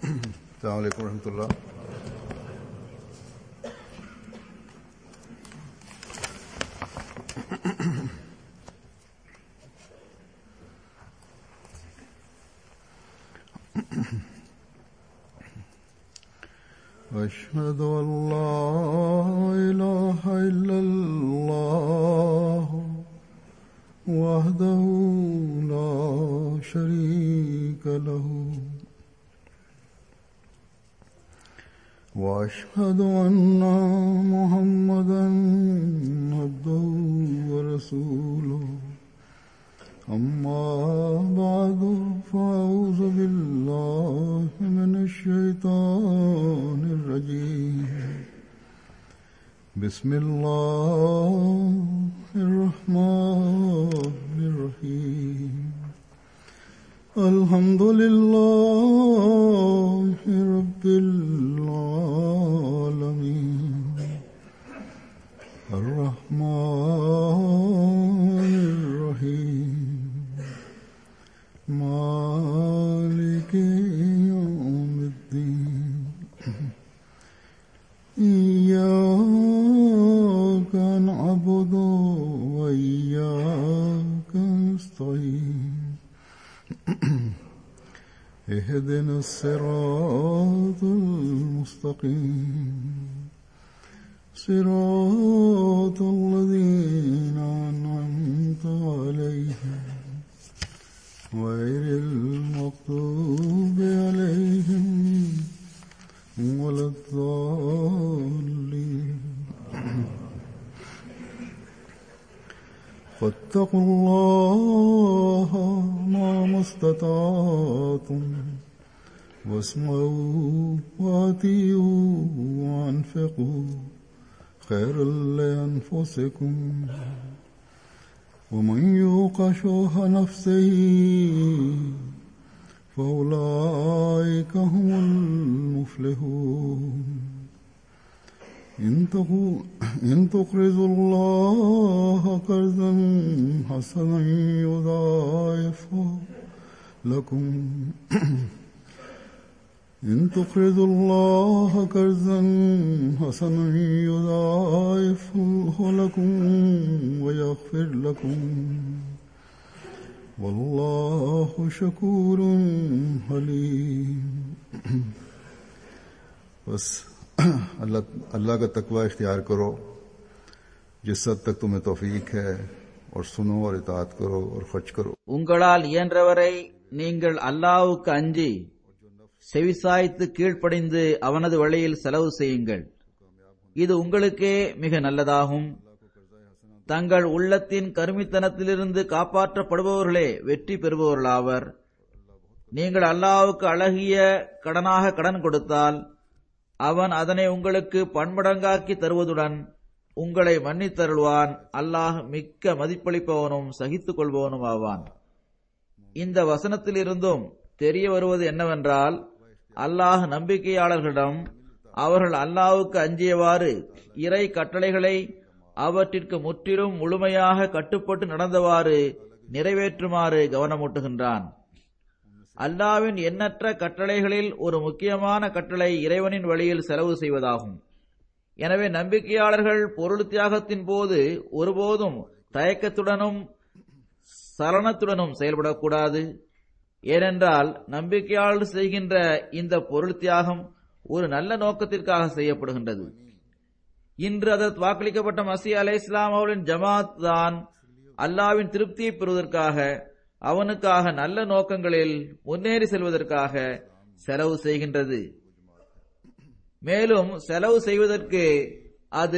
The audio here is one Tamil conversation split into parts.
السلام عليكم ورحمة الله أشهد أن لا إله إلا الله وحده لا شريك له واشهد ان محمدا عبده ورسوله اما بعد فاعوذ بالله من الشيطان الرجيم بسم الله الرحمن الرحيم الحمد لله رب العالمين الرحمن الرحيم مالك يوم الدين إياك نعبد وإياك نستعين اهدنا الصراط المستقيم صراط الذين أنعمت عليهم غير المغضوب عليهم ولا الضالين فاتقوا الله ما استطعتم واسمعوا واتيوا وانفقوا خيرا لأنفسكم ومن يوق شوح نفسه فأولئك هم المفلحون إن إن تقرضوا الله قرضا حسنا يضاعفه لكم إن تقرضوا الله قرضا حسنا يضاعفه لكم ويغفر لكم والله شكور حليم बस अल्लाह अल्लाह का तकवा इख्तियार करो जिस हद तक तुम्हें तौफीक है और सुनो और इतात करो और खर्च करो உங்களால் இயன்றவரை நீங்கள் அல்லாஹ்வுக்கு அஞ்சி செவிசாய்த்து கீழ்ப்படிந்து அவனது வழியில் செலவு செய்யுங்கள் இது உங்களுக்கே மிக நல்லதாகும் தங்கள் உள்ளத்தின் கருமித்தனத்திலிருந்து காப்பாற்றப்படுபவர்களே வெற்றி பெறுபவர்களாவர் நீங்கள் அல்லாஹ்வுக்கு அழகிய கடனாக கடன் கொடுத்தால் அவன் அதனை உங்களுக்கு பன்மடங்காக்கி தருவதுடன் உங்களை மன்னித்தருள்வான் அல்லாஹ் மிக்க மதிப்பளிப்பவனும் சகித்துக் கொள்பவனும் ஆவான் இந்த வசனத்திலிருந்தும் தெரிய வருவது என்னவென்றால் அல்லாஹ் நம்பிக்கையாளர்களிடம் அவர்கள் அல்லாஹ்வுக்கு அஞ்சியவாறு இறை கட்டளைகளை அவற்றிற்கு முற்றிலும் முழுமையாக கட்டுப்பட்டு நடந்தவாறு நிறைவேற்றுமாறு கவனமூட்டுகின்றான் அல்லாவின் எண்ணற்ற கட்டளைகளில் ஒரு முக்கியமான கட்டளை இறைவனின் வழியில் செலவு செய்வதாகும் எனவே நம்பிக்கையாளர்கள் பொருள் தியாகத்தின் போது ஒருபோதும் தயக்கத்துடனும் சலனத்துடனும் செயல்படக்கூடாது ஏனென்றால் நம்பிக்கையாளர் செய்கின்ற இந்த பொருள் தியாகம் ஒரு நல்ல நோக்கத்திற்காக செய்யப்படுகின்றது இன்று அதற்கு வாக்களிக்கப்பட்ட மசி அலை இஸ்லாம் அவர்களின் ஜமாத் தான் அல்லாவின் திருப்தியை பெறுவதற்காக அவனுக்காக நல்ல நோக்கங்களில் முன்னேறி செல்வதற்காக செலவு செய்கின்றது மேலும் செலவு செய்வதற்கு அது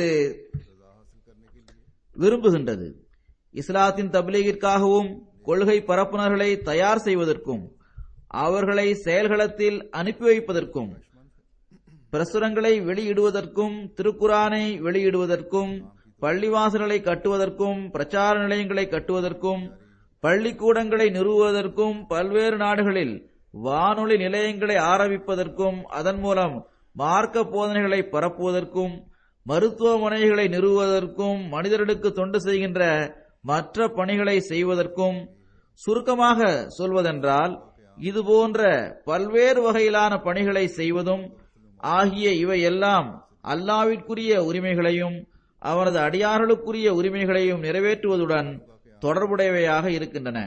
விரும்புகின்றது இஸ்லாத்தின் தப்லீகிற்காகவும் கொள்கை பரப்புனர்களை தயார் செய்வதற்கும் அவர்களை செயல்களத்தில் அனுப்பி வைப்பதற்கும் பிரசுரங்களை வெளியிடுவதற்கும் திருக்குரானை வெளியிடுவதற்கும் பள்ளிவாசல்களை கட்டுவதற்கும் பிரச்சார நிலையங்களை கட்டுவதற்கும் பள்ளிக்கூடங்களை நிறுவுவதற்கும் பல்வேறு நாடுகளில் வானொலி நிலையங்களை ஆரம்பிப்பதற்கும் அதன் மூலம் மார்க்க போதனைகளை பரப்புவதற்கும் மருத்துவமனைகளை நிறுவுவதற்கும் மனிதர்களுக்கு தொண்டு செய்கின்ற மற்ற பணிகளை செய்வதற்கும் சுருக்கமாக சொல்வதென்றால் இது போன்ற பல்வேறு வகையிலான பணிகளை செய்வதும் ஆகிய இவையெல்லாம் அல்லாவிற்குரிய உரிமைகளையும் அவனது அடியார்களுக்குரிய உரிமைகளையும் நிறைவேற்றுவதுடன் தொடர்புடையவையாக இருக்கின்றன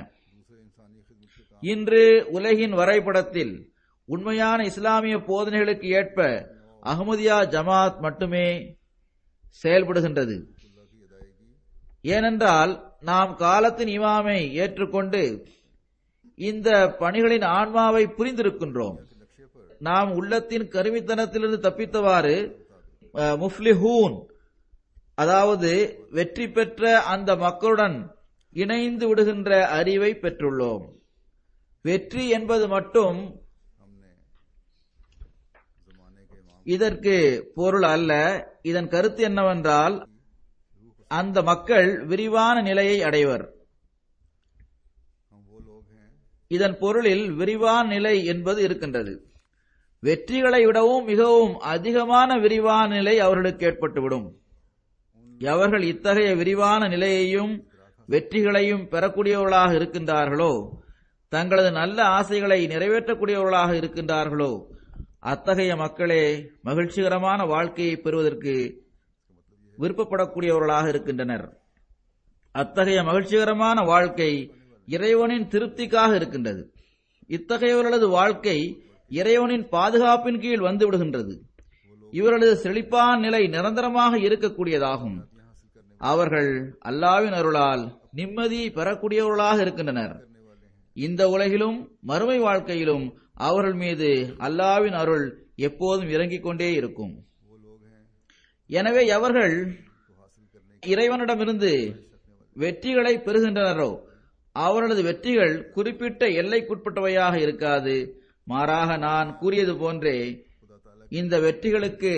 இன்று உலகின் வரைபடத்தில் உண்மையான இஸ்லாமிய போதனைகளுக்கு ஏற்ப அகமதியா ஜமாத் மட்டுமே செயல்படுகின்றது ஏனென்றால் நாம் காலத்தின் இமாமை ஏற்றுக்கொண்டு இந்த பணிகளின் ஆன்மாவை புரிந்திருக்கின்றோம் நாம் உள்ளத்தின் கருமித்தனத்திலிருந்து தப்பித்தவாறு அஹ், முஃப்லிஹூன் அதாவது வெற்றி பெற்ற அந்த மக்களுடன் இணைந்து விடுகின்ற அறிவை பெற்றுள்ளோம் வெற்றி என்பது மட்டும் இதற்கு பொருள் அல்ல இதன் கருத்து என்னவென்றால் அந்த மக்கள் விரிவான நிலையை அடைவர் இதன் பொருளில் விரிவான நிலை என்பது இருக்கின்றது வெற்றிகளை விடவும் மிகவும் அதிகமான விரிவான நிலை அவர்களுக்கு ஏற்பட்டுவிடும் எவர்கள் இத்தகைய விரிவான நிலையையும் வெற்றிகளையும் பெறக்கூடியவர்களாக இருக்கின்றார்களோ தங்களது நல்ல ஆசைகளை நிறைவேற்றக்கூடியவர்களாக இருக்கின்றார்களோ அத்தகைய மக்களே மகிழ்ச்சிகரமான வாழ்க்கையை பெறுவதற்கு விருப்பப்படக்கூடியவர்களாக இருக்கின்றனர் அத்தகைய மகிழ்ச்சிகரமான வாழ்க்கை இறைவனின் திருப்திக்காக இருக்கின்றது இத்தகையவர்களது வாழ்க்கை இறைவனின் பாதுகாப்பின் கீழ் வந்து விடுகின்றது இவர்களது செழிப்பான நிலை நிரந்தரமாக இருக்கக்கூடியதாகும் அவர்கள் அல்லாவின் அருளால் நிம்மதி பெறக்கூடியவர்களாக இருக்கின்றனர் இந்த உலகிலும் மறுமை வாழ்க்கையிலும் அவர்கள் மீது அல்லாவின் அருள் எப்போதும் இறங்கிக் கொண்டே இருக்கும் எனவே அவர்கள் இறைவனிடமிருந்து வெற்றிகளை பெறுகின்றனரோ அவர்களது வெற்றிகள் குறிப்பிட்ட எல்லைக்குட்பட்டவையாக இருக்காது மாறாக நான் கூறியது போன்றே இந்த வெற்றிகளுக்கு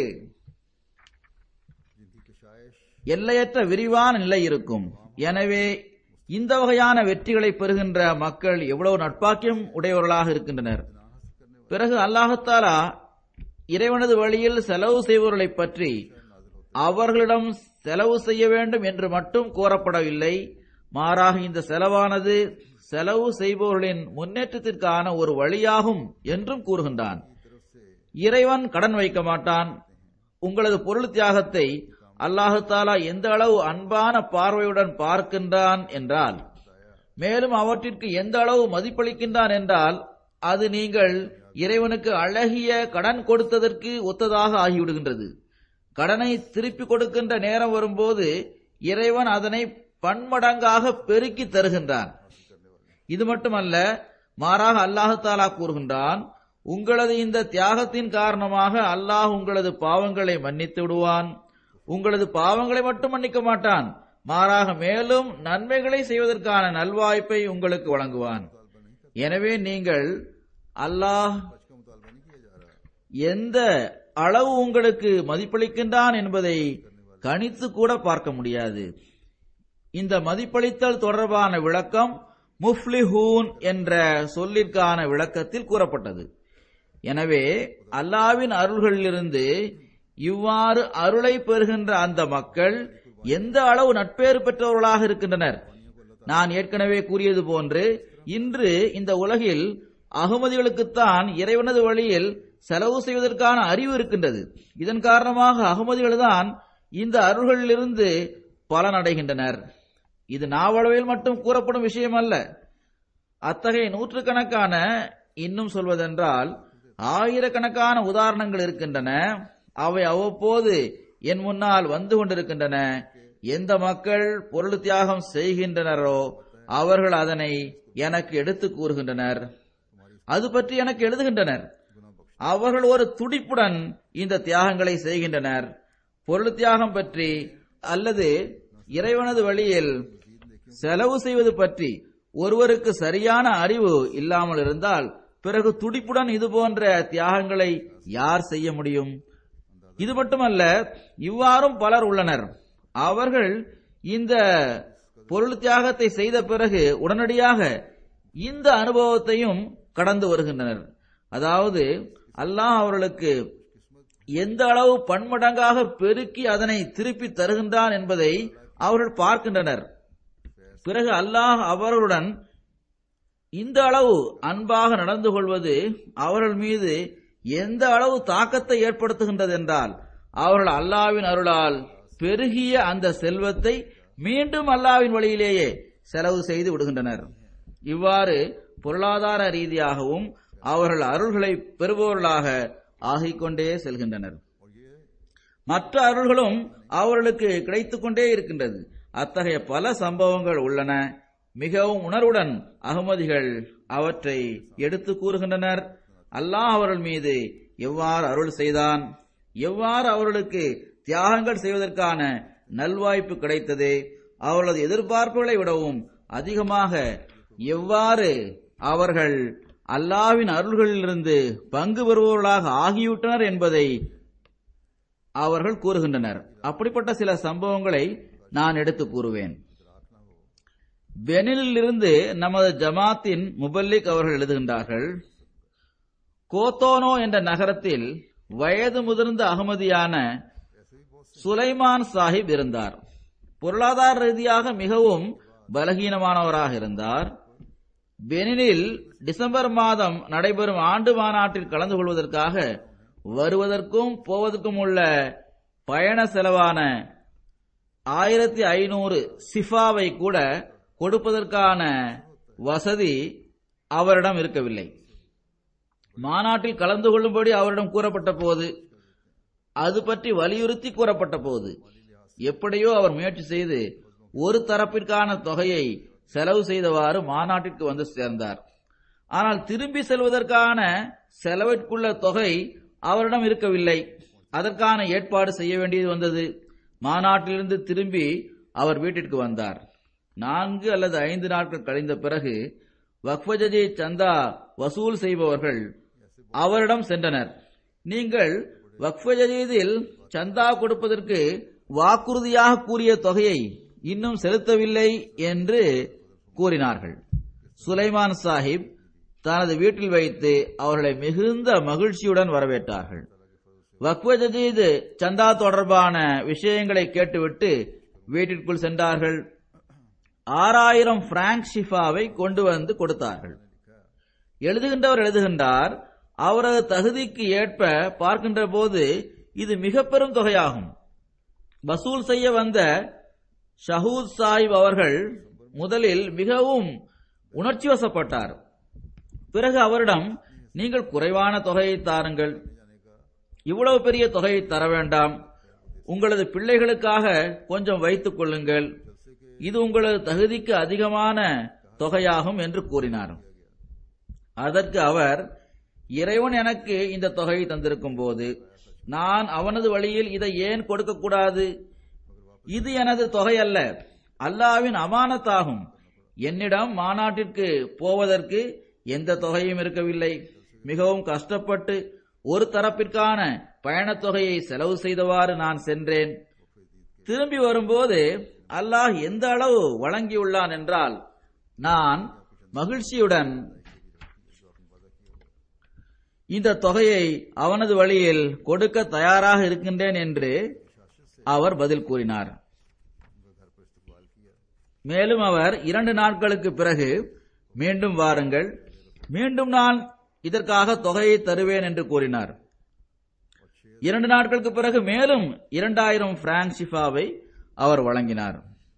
எல்லையற்ற விரிவான நிலை இருக்கும் எனவே இந்த வகையான வெற்றிகளை பெறுகின்ற மக்கள் எவ்வளவு நட்பாக்கியம் உடையவர்களாக இருக்கின்றனர் பிறகு அல்லாஹத்தாலா இறைவனது வழியில் செலவு செய்பவர்களை பற்றி அவர்களிடம் செலவு செய்ய வேண்டும் என்று மட்டும் கோரப்படவில்லை மாறாக இந்த செலவானது செலவு செய்பவர்களின் முன்னேற்றத்திற்கான ஒரு வழியாகும் என்றும் கூறுகின்றான் இறைவன் கடன் வைக்க மாட்டான் உங்களது பொருள் தியாகத்தை அல்லாஹு தாலா எந்த அளவு அன்பான பார்வையுடன் பார்க்கின்றான் என்றால் மேலும் அவற்றிற்கு எந்த அளவு மதிப்பளிக்கின்றான் என்றால் அது நீங்கள் இறைவனுக்கு அழகிய கடன் கொடுத்ததற்கு ஒத்ததாக ஆகிவிடுகின்றது கடனை திருப்பி கொடுக்கின்ற நேரம் வரும்போது இறைவன் அதனை பன்மடங்காக பெருக்கி தருகின்றான் இது மட்டுமல்ல மாறாக அல்லாஹு தாலா கூறுகின்றான் உங்களது இந்த தியாகத்தின் காரணமாக அல்லாஹ் உங்களது பாவங்களை மன்னித்து விடுவான் உங்களது பாவங்களை மட்டும் மன்னிக்க மாட்டான் மாறாக மேலும் நன்மைகளை செய்வதற்கான நல்வாய்ப்பை உங்களுக்கு வழங்குவான் எனவே நீங்கள் அல்லாஹ் எந்த அளவு உங்களுக்கு மதிப்பளிக்கின்றான் என்பதை கணித்து கூட பார்க்க முடியாது இந்த மதிப்பளித்தல் தொடர்பான விளக்கம் முஃப்லிஹூன் என்ற சொல்லிற்கான விளக்கத்தில் கூறப்பட்டது எனவே அல்லாவின் அருள்களிலிருந்து இவ்வாறு அருளை பெறுகின்ற அந்த மக்கள் எந்த அளவு நட்பேறு பெற்றவர்களாக இருக்கின்றனர் நான் ஏற்கனவே கூறியது போன்று இன்று இந்த உலகில் அகமதிகளுக்குத்தான் இறைவனது வழியில் செலவு செய்வதற்கான அறிவு இருக்கின்றது இதன் காரணமாக அகமதிகள் தான் இந்த அருள்களிலிருந்து பலனடைகின்றனர் இது நாவளவில் மட்டும் கூறப்படும் விஷயம் அல்ல அத்தகைய நூற்றுக்கணக்கான இன்னும் சொல்வதென்றால் ஆயிரக்கணக்கான உதாரணங்கள் இருக்கின்றன அவை அவ்வப்போது என் முன்னால் வந்து கொண்டிருக்கின்றன எந்த மக்கள் பொருள் தியாகம் செய்கின்றனரோ அவர்கள் அதனை எனக்கு எடுத்து கூறுகின்றனர் அது பற்றி எனக்கு எழுதுகின்றனர் அவர்கள் ஒரு துடிப்புடன் இந்த தியாகங்களை செய்கின்றனர் பொருள் தியாகம் பற்றி அல்லது இறைவனது வழியில் செலவு செய்வது பற்றி ஒருவருக்கு சரியான அறிவு இல்லாமல் இருந்தால் பிறகு துடிப்புடன் இது போன்ற தியாகங்களை யார் செய்ய முடியும் இது மட்டுமல்ல இவ்வாறும் பலர் உள்ளனர் அவர்கள் இந்த பொருள் தியாகத்தை செய்த பிறகு உடனடியாக இந்த அனுபவத்தையும் கடந்து வருகின்றனர் அதாவது அல்லாஹ் அவர்களுக்கு எந்த அளவு பன்மடங்காக பெருக்கி அதனை திருப்பி தருகின்றான் என்பதை அவர்கள் பார்க்கின்றனர் பிறகு அல்லாஹ் அவர்களுடன் இந்த அளவு அன்பாக நடந்து கொள்வது அவர்கள் மீது எந்த அளவு தாக்கத்தை ஏற்படுத்துகின்றது என்றால் அவர்கள் அல்லாவின் அருளால் பெருகிய அந்த செல்வத்தை மீண்டும் அல்லாவின் வழியிலேயே செலவு செய்து விடுகின்றனர் இவ்வாறு பொருளாதார ரீதியாகவும் அவர்கள் அருள்களை பெறுபவர்களாக ஆகிக்கொண்டே செல்கின்றனர் மற்ற அருள்களும் அவர்களுக்கு கிடைத்துக் கொண்டே இருக்கின்றது அத்தகைய பல சம்பவங்கள் உள்ளன மிகவும் உணர்வுடன் அகமதிகள் அவற்றை எடுத்து கூறுகின்றனர் அல்லாஹ் அவர்கள் மீது எவ்வாறு அருள் செய்தான் எவ்வாறு அவர்களுக்கு தியாகங்கள் செய்வதற்கான நல்வாய்ப்பு கிடைத்தது அவர்களது எதிர்பார்ப்புகளை விடவும் அதிகமாக எவ்வாறு அவர்கள் அல்லாவின் அருள்களிலிருந்து பங்கு பெறுபவர்களாக ஆகிவிட்டனர் என்பதை அவர்கள் கூறுகின்றனர் அப்படிப்பட்ட சில சம்பவங்களை நான் எடுத்து கூறுவேன் பெனிலில் இருந்து நமது ஜமாத்தின் முபல்லிக் அவர்கள் எழுதுகின்றார்கள் கோத்தோனோ என்ற நகரத்தில் வயது முதிர்ந்த அகமதியான சுலைமான் சாஹிப் இருந்தார் பொருளாதார ரீதியாக மிகவும் பலகீனமானவராக இருந்தார் பெனினில் டிசம்பர் மாதம் நடைபெறும் ஆண்டு மாநாட்டில் கலந்து கொள்வதற்காக வருவதற்கும் போவதற்கும் உள்ள பயண செலவான ஆயிரத்தி ஐநூறு சிஃபாவை கூட கொடுப்பதற்கான வசதி அவரிடம் இருக்கவில்லை மாநாட்டில் கலந்து கொள்ளும்படி அவரிடம் கூறப்பட்ட போது அது பற்றி வலியுறுத்தி கூறப்பட்ட போது எப்படியோ அவர் முயற்சி செய்து ஒரு தரப்பிற்கான தொகையை செலவு செய்தவாறு மாநாட்டிற்கு வந்து சேர்ந்தார் ஆனால் திரும்பி செல்வதற்கான செலவிற்குள்ள தொகை அவரிடம் இருக்கவில்லை அதற்கான ஏற்பாடு செய்ய வேண்டியது வந்தது மாநாட்டிலிருந்து திரும்பி அவர் வீட்டிற்கு வந்தார் நான்கு அல்லது ஐந்து நாட்கள் கழிந்த பிறகு வக்ஃபஜஜி சந்தா வசூல் செய்பவர்கள் அவரிடம் சென்றனர் நீங்கள் வக்ஃபஜதீதில் சந்தா கொடுப்பதற்கு வாக்குறுதியாக கூறிய தொகையை இன்னும் செலுத்தவில்லை என்று கூறினார்கள் சுலைமான் சாஹிப் தனது வீட்டில் வைத்து அவர்களை மிகுந்த மகிழ்ச்சியுடன் வரவேற்றார்கள் வக்ஃப ஜதீத் சந்தா தொடர்பான விஷயங்களை கேட்டுவிட்டு வீட்டிற்குள் சென்றார்கள் ஆறாயிரம் பிராங்க் ஷிஃபாவை கொண்டு வந்து கொடுத்தார்கள் எழுதுகின்றவர் எழுதுகின்றார் அவரது தகுதிக்கு ஏற்ப பார்க்கின்ற போது இது மிக பெரும் தொகையாகும் வசூல் செய்ய வந்த ஷஹூத் சாஹிப் அவர்கள் முதலில் மிகவும் உணர்ச்சி வசப்பட்டார் பிறகு அவரிடம் நீங்கள் குறைவான தொகையை தாருங்கள் இவ்வளவு பெரிய தொகையை தர வேண்டாம் உங்களது பிள்ளைகளுக்காக கொஞ்சம் வைத்துக் கொள்ளுங்கள் இது உங்களது தகுதிக்கு அதிகமான தொகையாகும் என்று கூறினார் அதற்கு அவர் இறைவன் எனக்கு இந்த தொகையை தந்திருக்கும் போது நான் அவனது வழியில் இதை ஏன் கொடுக்கக்கூடாது இது எனது தொகை அல்ல அல்லாவின் அமானத்தாகும் என்னிடம் மாநாட்டிற்கு போவதற்கு எந்த தொகையும் இருக்கவில்லை மிகவும் கஷ்டப்பட்டு ஒரு தரப்பிற்கான பயணத் தொகையை செலவு செய்தவாறு நான் சென்றேன் திரும்பி வரும்போது அல்லாஹ் எந்த அளவு வழங்கியுள்ளான் என்றால் நான் மகிழ்ச்சியுடன் இந்த தொகையை அவனது வழியில் கொடுக்க தயாராக இருக்கின்றேன் என்று அவர் பதில் கூறினார் மேலும் அவர் இரண்டு நாட்களுக்கு பிறகு மீண்டும் வாருங்கள் மீண்டும் நான் இதற்காக தொகையை தருவேன் என்று கூறினார் இரண்டு நாட்களுக்கு பிறகு மேலும் இரண்டாயிரம் பிராங்க் ஷிஃபாவை அவர் வழங்கினார்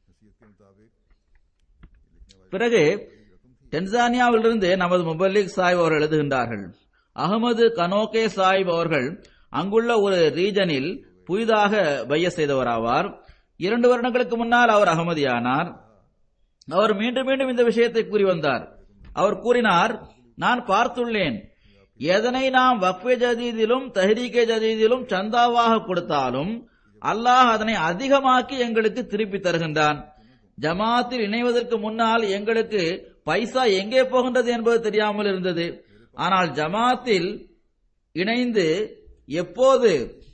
பிறகு டென்சானியாவிலிருந்து நமது முபல்லிக் சாஹிப் அவர்கள் எழுதுகின்றார்கள் அகமது கனோகே சாஹிப் அவர்கள் அங்குள்ள ஒரு ரீஜனில் புதிதாக பைய செய்தவராவார் இரண்டு வருடங்களுக்கு முன்னால் அவர் அகமதியானார் அவர் மீண்டும் மீண்டும் இந்த விஷயத்தை கூறி வந்தார் அவர் கூறினார் நான் பார்த்துள்ளேன் எதனை நாம் வக்ஃபே ஜதீதிலும் தஹ்ரீகே ஜதீதிலும் சந்தாவாக கொடுத்தாலும் அல்லாஹ் அதனை அதிகமாக்கி எங்களுக்கு திருப்பி தருகின்றான் ஜமாத்தில் இணைவதற்கு முன்னால் எங்களுக்கு பைசா எங்கே போகின்றது என்பது தெரியாமல் இருந்தது ஆனால் ஜமாத்தில் இணைந்து எப்போது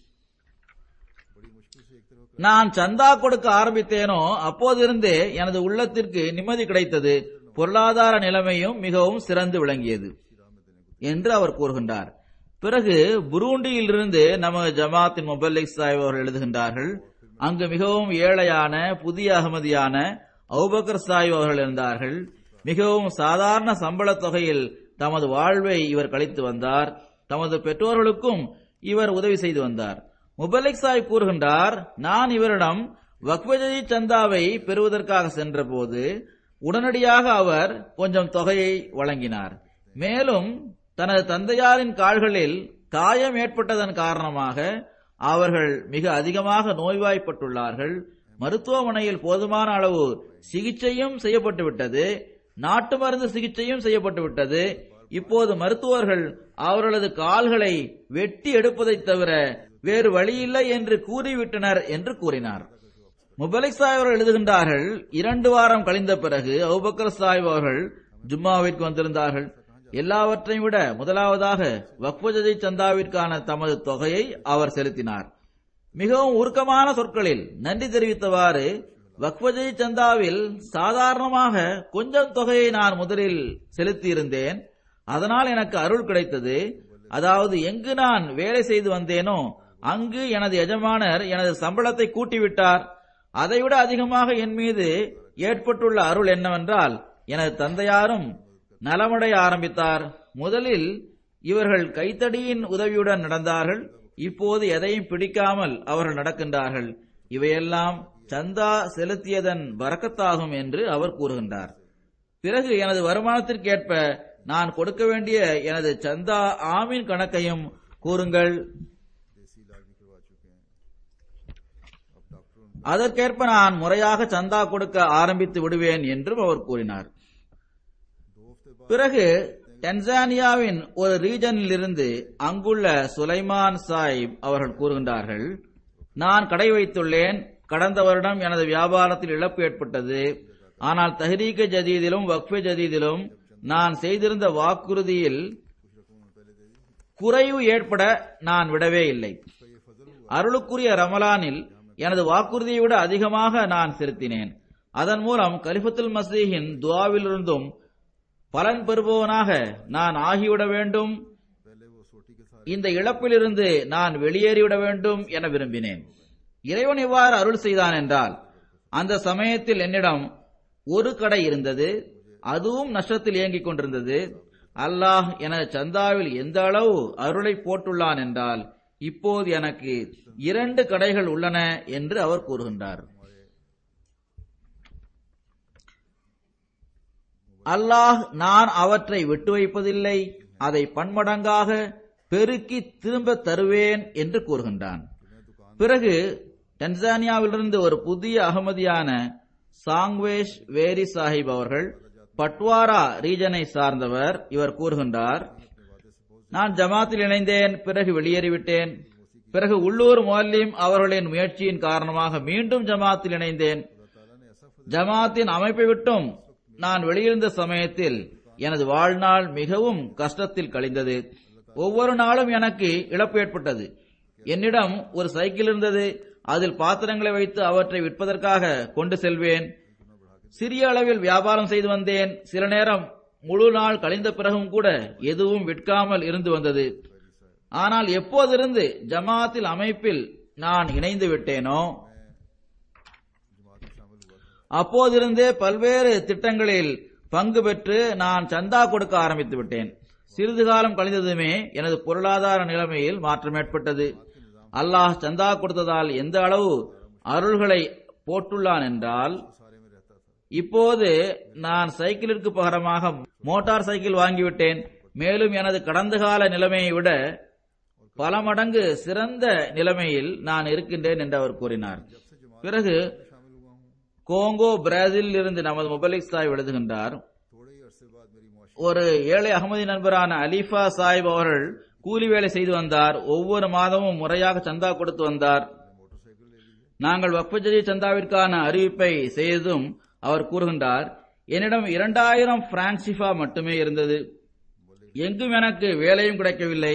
நான் சந்தா கொடுக்க ஆரம்பித்தேனோ அப்போதிருந்தே எனது உள்ளத்திற்கு நிம்மதி கிடைத்தது பொருளாதார நிலைமையும் மிகவும் சிறந்து விளங்கியது என்று அவர் கூறுகின்றார் பிறகு புரூண்டியிலிருந்து நமது ஜமாத்தின் முபல்லிக் சாஹிப் அவர்கள் எழுதுகின்றார்கள் அங்கு மிகவும் ஏழையான புதிய அகமதியான அவுபக்கர் சாஹிப் அவர்கள் இருந்தார்கள் மிகவும் சாதாரண சம்பளத் தொகையில் தமது வாழ்வை இவர் கழித்து வந்தார் தமது பெற்றோர்களுக்கும் இவர் உதவி செய்து வந்தார் முபலிக் சாஹிப் கூறுகின்றார் நான் இவரிடம் வக்வஜதி சந்தாவை பெறுவதற்காக சென்றபோது உடனடியாக அவர் கொஞ்சம் தொகையை வழங்கினார் மேலும் தனது தந்தையாரின் கால்களில் காயம் ஏற்பட்டதன் காரணமாக அவர்கள் மிக அதிகமாக நோய்வாய்ப்பட்டுள்ளார்கள் மருத்துவமனையில் போதுமான அளவு சிகிச்சையும் செய்யப்பட்டு விட்டது நாட்டு மருந்து சிகிச்சையும் செய்யப்பட்டு விட்டது இப்போது மருத்துவர்கள் அவர்களது கால்களை வெட்டி எடுப்பதைத் தவிர வேறு வழியில்லை என்று கூறிவிட்டனர் என்று கூறினார் முபலிக் சாஹிப் அவர்கள் எழுதுகின்றார்கள் இரண்டு வாரம் கழிந்த பிறகு அபுபக்கர் சாஹிப் அவர்கள் ஜும்மாவிற்கு வந்திருந்தார்கள் எல்லாவற்றையும் விட முதலாவதாக வக்ஃபஜதி சந்தாவிற்கான தமது தொகையை அவர் செலுத்தினார் மிகவும் உருக்கமான சொற்களில் நன்றி தெரிவித்தவாறு வக்ஃபஜதி சந்தாவில் சாதாரணமாக கொஞ்சம் தொகையை நான் முதலில் செலுத்தியிருந்தேன் அதனால் எனக்கு அருள் கிடைத்தது அதாவது எங்கு நான் வேலை செய்து வந்தேனோ அங்கு எனது எஜமானர் எனது சம்பளத்தை கூட்டிவிட்டார் அதைவிட அதிகமாக என் மீது ஏற்பட்டுள்ள அருள் என்னவென்றால் எனது தந்தையாரும் நலமடைய ஆரம்பித்தார் முதலில் இவர்கள் கைத்தடியின் உதவியுடன் நடந்தார்கள் இப்போது எதையும் பிடிக்காமல் அவர்கள் நடக்கின்றார்கள் இவையெல்லாம் சந்தா செலுத்தியதன் வரக்கத்தாகும் என்று அவர் கூறுகின்றார் பிறகு எனது வருமானத்திற்கேற்ப நான் கொடுக்க வேண்டிய எனது சந்தா ஆமீன் கணக்கையும் கூறுங்கள் அதற்கேற்ப நான் முறையாக சந்தா கொடுக்க ஆரம்பித்து விடுவேன் என்றும் அவர் கூறினார் பிறகு டென்சானியாவின் ஒரு ரீஜனில் இருந்து அங்குள்ள சுலைமான் சாஹிப் அவர்கள் கூறுகின்றார்கள் நான் கடை வைத்துள்ளேன் கடந்த வருடம் எனது வியாபாரத்தில் இழப்பு ஏற்பட்டது ஆனால் தஹ்ரீக ஜதீதிலும் வக்ஃபே ஜதீதிலும் நான் செய்திருந்த வாக்குறுதியில் குறைவு ஏற்பட நான் விடவே இல்லை அருளுக்குரிய ரமலானில் எனது வாக்குறுதியை விட அதிகமாக நான் செலுத்தினேன் அதன் மூலம் கலிஃபத்துல் மசீஹின் துவாவிலிருந்தும் பலன் பெறுபவனாக நான் ஆகிவிட வேண்டும் இந்த இழப்பிலிருந்து நான் வெளியேறிவிட வேண்டும் என விரும்பினேன் இறைவன் இவ்வாறு அருள் செய்தான் என்றால் அந்த சமயத்தில் என்னிடம் ஒரு கடை இருந்தது அதுவும் நஷ்டத்தில் இயங்கிக் கொண்டிருந்தது அல்லாஹ் எனது சந்தாவில் எந்த அளவு அருளை போட்டுள்ளான் என்றால் இப்போது எனக்கு இரண்டு கடைகள் உள்ளன என்று அவர் கூறுகின்றார் அல்லாஹ் நான் அவற்றை விட்டு வைப்பதில்லை அதை பன்மடங்காக பெருக்கி திரும்ப தருவேன் என்று கூறுகின்றான் பிறகு டென்சானியாவிலிருந்து ஒரு புதிய அகமதியான சாங்வேஷ் வேரி சாஹிப் அவர்கள் பட்வாரா ரீஜனை சார்ந்தவர் இவர் கூறுகின்றார் நான் ஜமாத்தில் இணைந்தேன் பிறகு வெளியேறிவிட்டேன் பிறகு உள்ளூர் மொல்லிம் அவர்களின் முயற்சியின் காரணமாக மீண்டும் ஜமாத்தில் இணைந்தேன் ஜமாத்தின் அமைப்பை விட்டும் நான் வெளியிருந்த சமயத்தில் எனது வாழ்நாள் மிகவும் கஷ்டத்தில் கழிந்தது ஒவ்வொரு நாளும் எனக்கு இழப்பு ஏற்பட்டது என்னிடம் ஒரு சைக்கிள் இருந்தது அதில் பாத்திரங்களை வைத்து அவற்றை விற்பதற்காக கொண்டு செல்வேன் சிறிய அளவில் வியாபாரம் செய்து வந்தேன் சில நேரம் முழு நாள் கழிந்த பிறகும் கூட எதுவும் விற்காமல் இருந்து வந்தது ஆனால் எப்போதிருந்து ஜமாத்தில் அமைப்பில் நான் இணைந்து விட்டேனோ அப்போதிருந்தே பல்வேறு திட்டங்களில் பங்கு பெற்று நான் சந்தா கொடுக்க ஆரம்பித்து விட்டேன் சிறிது காலம் கழிந்ததுமே எனது பொருளாதார நிலைமையில் மாற்றம் ஏற்பட்டது அல்லாஹ் சந்தா கொடுத்ததால் எந்த அளவு அருள்களை போட்டுள்ளான் என்றால் இப்போது நான் சைக்கிளிற்கு பகரமாக மோட்டார் சைக்கிள் வாங்கிவிட்டேன் மேலும் எனது கடந்த கால நிலைமையை விட பல மடங்கு சிறந்த நிலைமையில் நான் இருக்கின்றேன் என்று அவர் கூறினார் பிறகு கோங்கோ பிரேசிலில் இருந்து நமது முபலிக் சாஹிப் எழுதுகின்றார் ஒரு ஏழை அகமதி நண்பரான அலிஃபா சாஹிப் அவர்கள் கூலி வேலை செய்து வந்தார் ஒவ்வொரு மாதமும் முறையாக சந்தா கொடுத்து வந்தார் நாங்கள் வக்ஃபஜதி சந்தாவிற்கான அறிவிப்பை செய்ததும் அவர் கூறுகின்றார் என்னிடம் இரண்டாயிரம் பிரான்சிஃபா மட்டுமே இருந்தது எங்கும் எனக்கு வேலையும் கிடைக்கவில்லை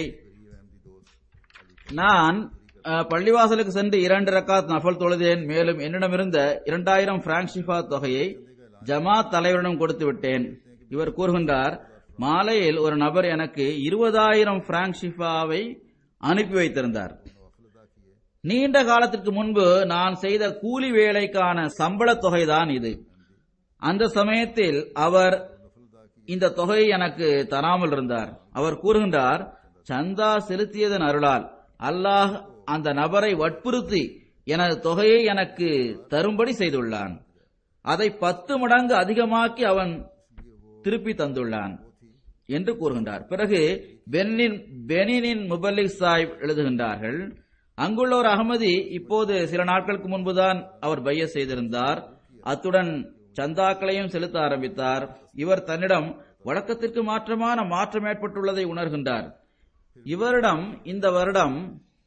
நான் அஹ், பள்ளிவாசலுக்கு சென்று இரண்டு ரக்காத் நஃபல் தொழுதேன் மேலும் என்னிடமிருந்த இரண்டாயிரம் பிரான்சிஃபா தொகையை ஜமாத் தலைவரிடம் கொடுத்து விட்டேன் இவர் கூறுகின்றார் மாலையில் ஒரு நபர் எனக்கு இருபதாயிரம் பிரான்சிஃபாவை அனுப்பி வைத்திருந்தார் நீண்ட காலத்திற்கு முன்பு நான் செய்த கூலி வேலைக்கான சம்பள தொகைதான் இது அந்த சமயத்தில் அவர் இந்த தொகையை எனக்கு தராமல் இருந்தார் அவர் கூறுகின்றார் சந்தா செலுத்தியதன் அருளால் அல்லாஹ் அந்த நபரை வற்புறுத்தி எனது தொகையை எனக்கு தரும்படி செய்துள்ளான் அதை பத்து மடங்கு அதிகமாக்கி அவன் திருப்பி தந்துள்ளான் என்று கூறுகின்றார் பிறகு பெனின் பெனினின் முபல்லிக் சாஹிப் எழுதுகின்றார்கள் அங்குள்ள ஒரு அகமதி இப்போது சில நாட்களுக்கு முன்புதான் அவர் பைய செய்திருந்தார் அத்துடன் சந்தாக்களையும் செலுத்த ஆரம்பித்தார் இவர் தன்னிடம் வழக்கத்திற்கு மாற்றமான மாற்றம் ஏற்பட்டுள்ளதை உணர்கின்றார் இவரிடம் இந்த வருடம்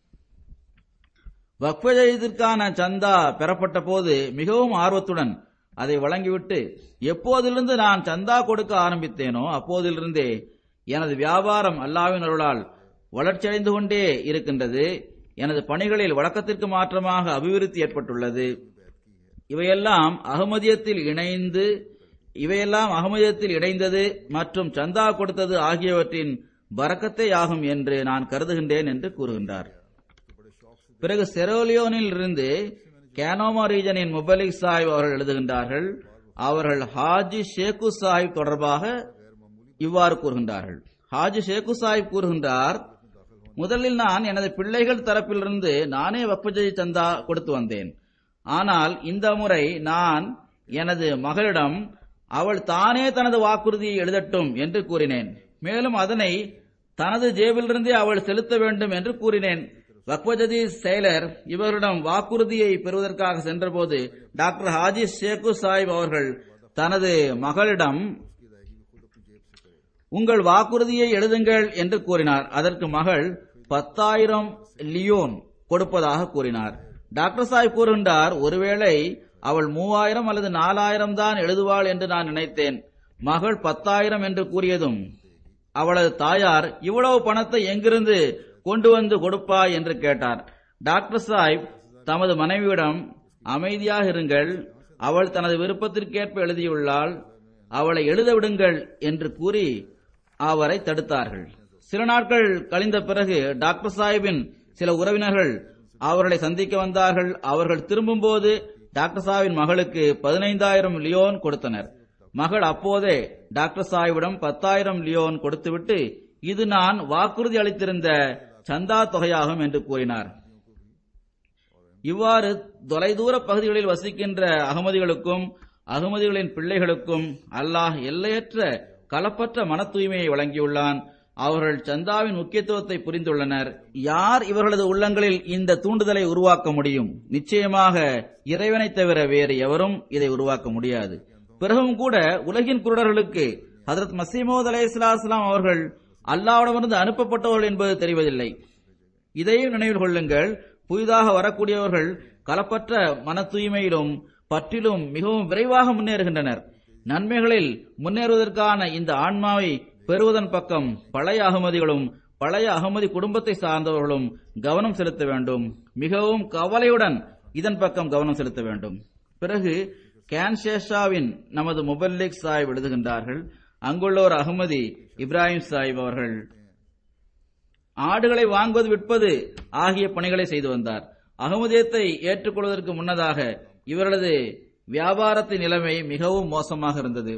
வக்ஃபஜயத்திற்கான சந்தா பெறப்பட்ட போது மிகவும் ஆர்வத்துடன் அதை வழங்கிவிட்டு எப்போதிலிருந்து நான் சந்தா கொடுக்க ஆரம்பித்தேனோ அப்போதிலிருந்தே எனது வியாபாரம் அல்லாவின் அருளால் வளர்ச்சியடைந்து கொண்டே இருக்கின்றது எனது பணிகளில் வழக்கத்திற்கு மாற்றமாக அபிவிருத்தி ஏற்பட்டுள்ளது இவையெல்லாம் அகமதியத்தில் இணைந்து இவையெல்லாம் அகமதியத்தில் இணைந்தது மற்றும் சந்தா கொடுத்தது ஆகியவற்றின் பறக்கத்தே ஆகும் என்று நான் கருதுகின்றேன் என்று கூறுகின்றார் பிறகு செரோலியோனில் இருந்து கேனோமா ரீஜனின் முபலிக் சாஹிப் அவர்கள் எழுதுகின்றார்கள் அவர்கள் ஹாஜி ஷேகு சாஹிப் தொடர்பாக இவ்வாறு கூறுகின்றார்கள் ஹாஜி ஷேகு சாஹிப் கூறுகின்றார் முதலில் நான் எனது பிள்ளைகள் தரப்பிலிருந்து நானே வக்ஃபஜை சந்தா கொடுத்து வந்தேன் ஆனால் இந்த முறை நான் எனது மகளிடம் அவள் தானே தனது வாக்குறுதியை எழுதட்டும் என்று கூறினேன் மேலும் அதனை தனது ஜேபிலிருந்தே அவள் செலுத்த வேண்டும் என்று கூறினேன் வக்வஜதி செயலர் இவரிடம் வாக்குறுதியை பெறுவதற்காக சென்றபோது டாக்டர் ஹாஜி ஷேகு சாஹிப் அவர்கள் தனது மகளிடம் உங்கள் வாக்குறுதியை எழுதுங்கள் என்று கூறினார் அதற்கு மகள் பத்தாயிரம் லியோன் கொடுப்பதாக கூறினார் டாக்டர் சாஹிப் கூறுகின்றார் ஒருவேளை அவள் மூவாயிரம் அல்லது நாலாயிரம் தான் எழுதுவாள் என்று நான் நினைத்தேன் மகள் பத்தாயிரம் என்று கூறியதும் அவளது தாயார் இவ்வளவு பணத்தை எங்கிருந்து கொண்டு வந்து கொடுப்பாய் என்று கேட்டார் டாக்டர் சாஹிப் தமது மனைவியிடம் அமைதியாக இருங்கள் அவள் தனது விருப்பத்திற்கேற்ப எழுதியுள்ளாள் அவளை எழுத விடுங்கள் என்று கூறி அவரை தடுத்தார்கள் சில நாட்கள் கழிந்த பிறகு டாக்டர் சாஹிப்பின் சில உறவினர்கள் அவர்களை சந்திக்க வந்தார்கள் அவர்கள் திரும்பும்போது டாக்டர் சாஹிப்பின் மகளுக்கு பதினைந்தாயிரம் லியோன் கொடுத்தனர் மகள் அப்போதே டாக்டர் சாஹிப்பிடம் பத்தாயிரம் லியோன் கொடுத்துவிட்டு இது நான் வாக்குறுதி அளித்திருந்த சந்தா தொகையாகும் என்று கூறினார் இவ்வாறு தொலைதூர பகுதிகளில் வசிக்கின்ற அகமதிகளுக்கும் அகமதிகளின் பிள்ளைகளுக்கும் அல்லாஹ் எல்லையற்ற கலப்பற்ற மன தூய்மையை வழங்கியுள்ளான் அவர்கள் சந்தாவின் முக்கியத்துவத்தை புரிந்துள்ளனர் யார் இவர்களது உள்ளங்களில் இந்த தூண்டுதலை உருவாக்க முடியும் நிச்சயமாக இறைவனை தவிர வேறு எவரும் இதை உருவாக்க முடியாது பிறகும் கூட உலகின் குருடர்களுக்கு ஹதரத் மசீமோத் அலை இஸ்லாம் அவர்கள் அல்லாவிடமிருந்து அனுப்பப்பட்டவர்கள் என்பது தெரிவதில்லை இதையும் நினைவில் கொள்ளுங்கள் புதிதாக வரக்கூடியவர்கள் கலப்பற்ற மன தூய்மையிலும் பற்றிலும் மிகவும் விரைவாக முன்னேறுகின்றனர் நன்மைகளில் முன்னேறுவதற்கான இந்த ஆன்மாவை பெறுவதன் பக்கம் பழைய அகமதிகளும் பழைய அகமதி குடும்பத்தை சார்ந்தவர்களும் கவனம் செலுத்த வேண்டும் மிகவும் கவலையுடன் இதன் பக்கம் கவனம் செலுத்த வேண்டும் பிறகு கேன்ஷேஷாவின் நமது முபல்லிக் சாஹிப் எழுதுகின்றார்கள் அங்குள்ள ஒரு அகமதி இப்ராஹிம் சாஹிப் அவர்கள் ஆடுகளை வாங்குவது விற்பது ஆகிய பணிகளை செய்து வந்தார் அகமதியத்தை ஏற்றுக்கொள்வதற்கு முன்னதாக இவர்களது வியாபாரத்தின் நிலைமை மிகவும் மோசமாக இருந்தது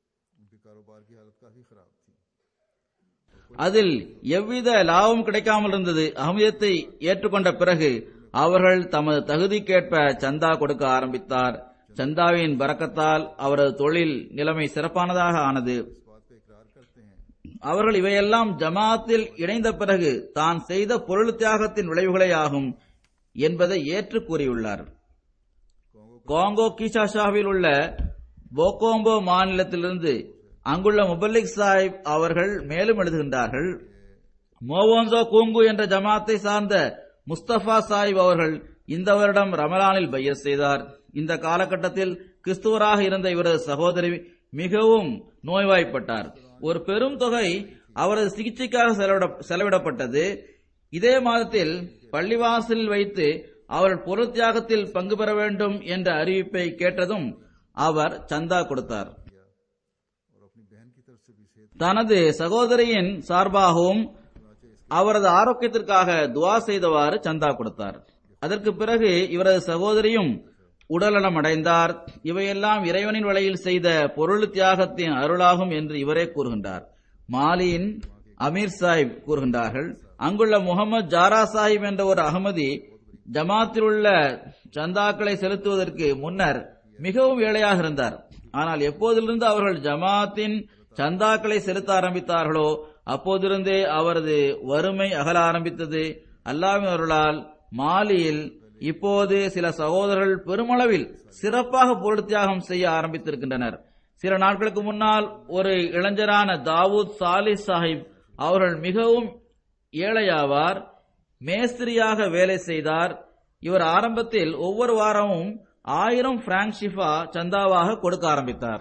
அதில் எவ்வித லாபம் கிடைக்காமல் இருந்தது அகமதியத்தை ஏற்றுக்கொண்ட பிறகு அவர்கள் தமது தகுதிக்கேற்ப சந்தா கொடுக்க ஆரம்பித்தார் சந்தாவின் பறக்கத்தால் அவரது தொழில் நிலைமை சிறப்பானதாக ஆனது அவர்கள் இவையெல்லாம் ஜமாத்தில் இணைந்த பிறகு தான் செய்த பொருள் தியாகத்தின் விளைவுகளே ஆகும் என்பதை ஏற்று கூறியுள்ளார் காங்கோ கிஷாஷாவில் உள்ள போகோம்போ மாநிலத்திலிருந்து அங்குள்ள முபல்லிக் சாஹிப் அவர்கள் மேலும் எழுதுகின்றார்கள் மோவோன்சோ கூங்கு என்ற ஜமாத்தை சார்ந்த முஸ்தபா சாஹிப் அவர்கள் இந்த வருடம் ரமலானில் பைய செய்தார் இந்த காலகட்டத்தில் கிறிஸ்துவராக இருந்த இவரது சகோதரி மிகவும் நோய்வாய்ப்பட்டார் ஒரு பெரும் தொகை அவரது சிகிச்சைக்காக செலவிட- செலவிடப்பட்டது இதே மாதத்தில் பள்ளிவாசலில் வைத்து அவர்கள் பொருள் தியாகத்தில் பங்கு பெற வேண்டும் என்ற அறிவிப்பை கேட்டதும் அவர் சந்தா கொடுத்தார் தனது சகோதரியின் சார்பாகவும் அவரது ஆரோக்கியத்திற்காக துவா செய்தவாறு சந்தா கொடுத்தார் அதற்கு பிறகு இவரது சகோதரியும் உடல்நலம் அடைந்தார் இவையெல்லாம் இறைவனின் வழியில் செய்த பொருள் தியாகத்தின் அருளாகும் என்று இவரே கூறுகின்றார் மாலியின் அமீர் சாஹிப் கூறுகின்றார்கள் அங்குள்ள முகமது ஜாரா சாஹிப் என்ற ஒரு அகமதி ஜமாத்தில் உள்ள சந்தாக்களை செலுத்துவதற்கு முன்னர் மிகவும் ஏழையாக இருந்தார் ஆனால் எப்போதிலிருந்து அவர்கள் ஜமாத்தின் சந்தாக்களை செலுத்த ஆரம்பித்தார்களோ அப்போதிருந்தே அவரது வறுமை அகல ஆரம்பித்தது அல்லாவின் அருளால் மாலியில் இப்போது சில சகோதரர்கள் பெருமளவில் சிறப்பாக பொருள் தியாகம் செய்ய ஆரம்பித்திருக்கின்றனர் சில நாட்களுக்கு முன்னால் ஒரு இளைஞரான தாவூத் சாலிஸ் சாஹிப் அவர்கள் மிகவும் ஏழையாவார் மேஸ்திரியாக வேலை செய்தார் இவர் ஆரம்பத்தில் ஒவ்வொரு வாரமும் ஆயிரம் பிராங்க் ஷிஃபா சந்தாவாக கொடுக்க ஆரம்பித்தார்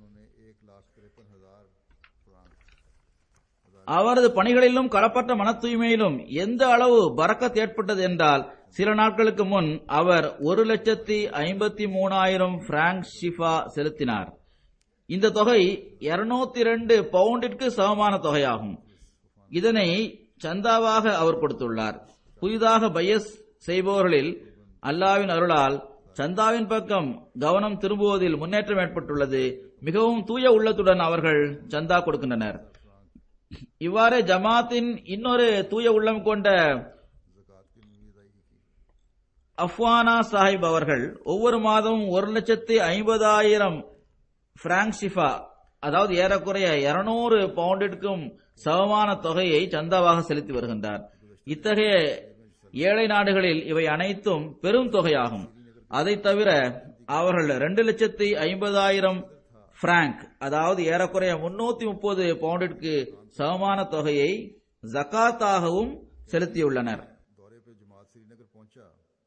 அவரது பணிகளிலும் களப்பட்ட மன தூய்மையிலும் எந்த அளவு பறக்கத் ஏற்பட்டது என்றால் சில நாட்களுக்கு முன் அவர் ஒரு லட்சத்தி ஐம்பத்தி மூணாயிரம் பிராங்க் ஷிஃபா செலுத்தினார் இந்த தொகை இருநூத்தி ரெண்டு பவுண்டிற்கு சமமான தொகையாகும் இதனை சந்தாவாக அவர் கொடுத்துள்ளார் புதிதாக பையஸ் செய்பவர்களில் அல்லாவின் அருளால் சந்தாவின் பக்கம் கவனம் திரும்புவதில் முன்னேற்றம் ஏற்பட்டுள்ளது மிகவும் தூய உள்ளத்துடன் அவர்கள் சந்தா கொடுக்கின்றனர் இவ்வாறு ஜமாத்தின் இன்னொரு தூய உள்ளம் கொண்ட அஃப்வானா சாஹிப் அவர்கள் ஒவ்வொரு மாதமும் ஒரு லட்சத்து ஐம்பதாயிரம் பிராங்க் ஷிஃபா அதாவது ஏறக்குறைய இருநூறு பவுண்டிற்கும் சமமான தொகையை சந்தாவாக செலுத்தி வருகின்றார் இத்தகைய ஏழை நாடுகளில் இவை அனைத்தும் பெரும் தொகையாகும் அதை தவிர அவர்கள் இரண்டு லட்சத்தி ஐம்பதாயிரம் பிராங்க் அதாவது ஏறக்குறைய முன்னூத்தி முப்பது பவுண்டிற்கு சமமான தொகையை ஜக்காத்தாகவும் செலுத்தியுள்ளனர் दौरे पे जमात श्रीनगर पहुंचा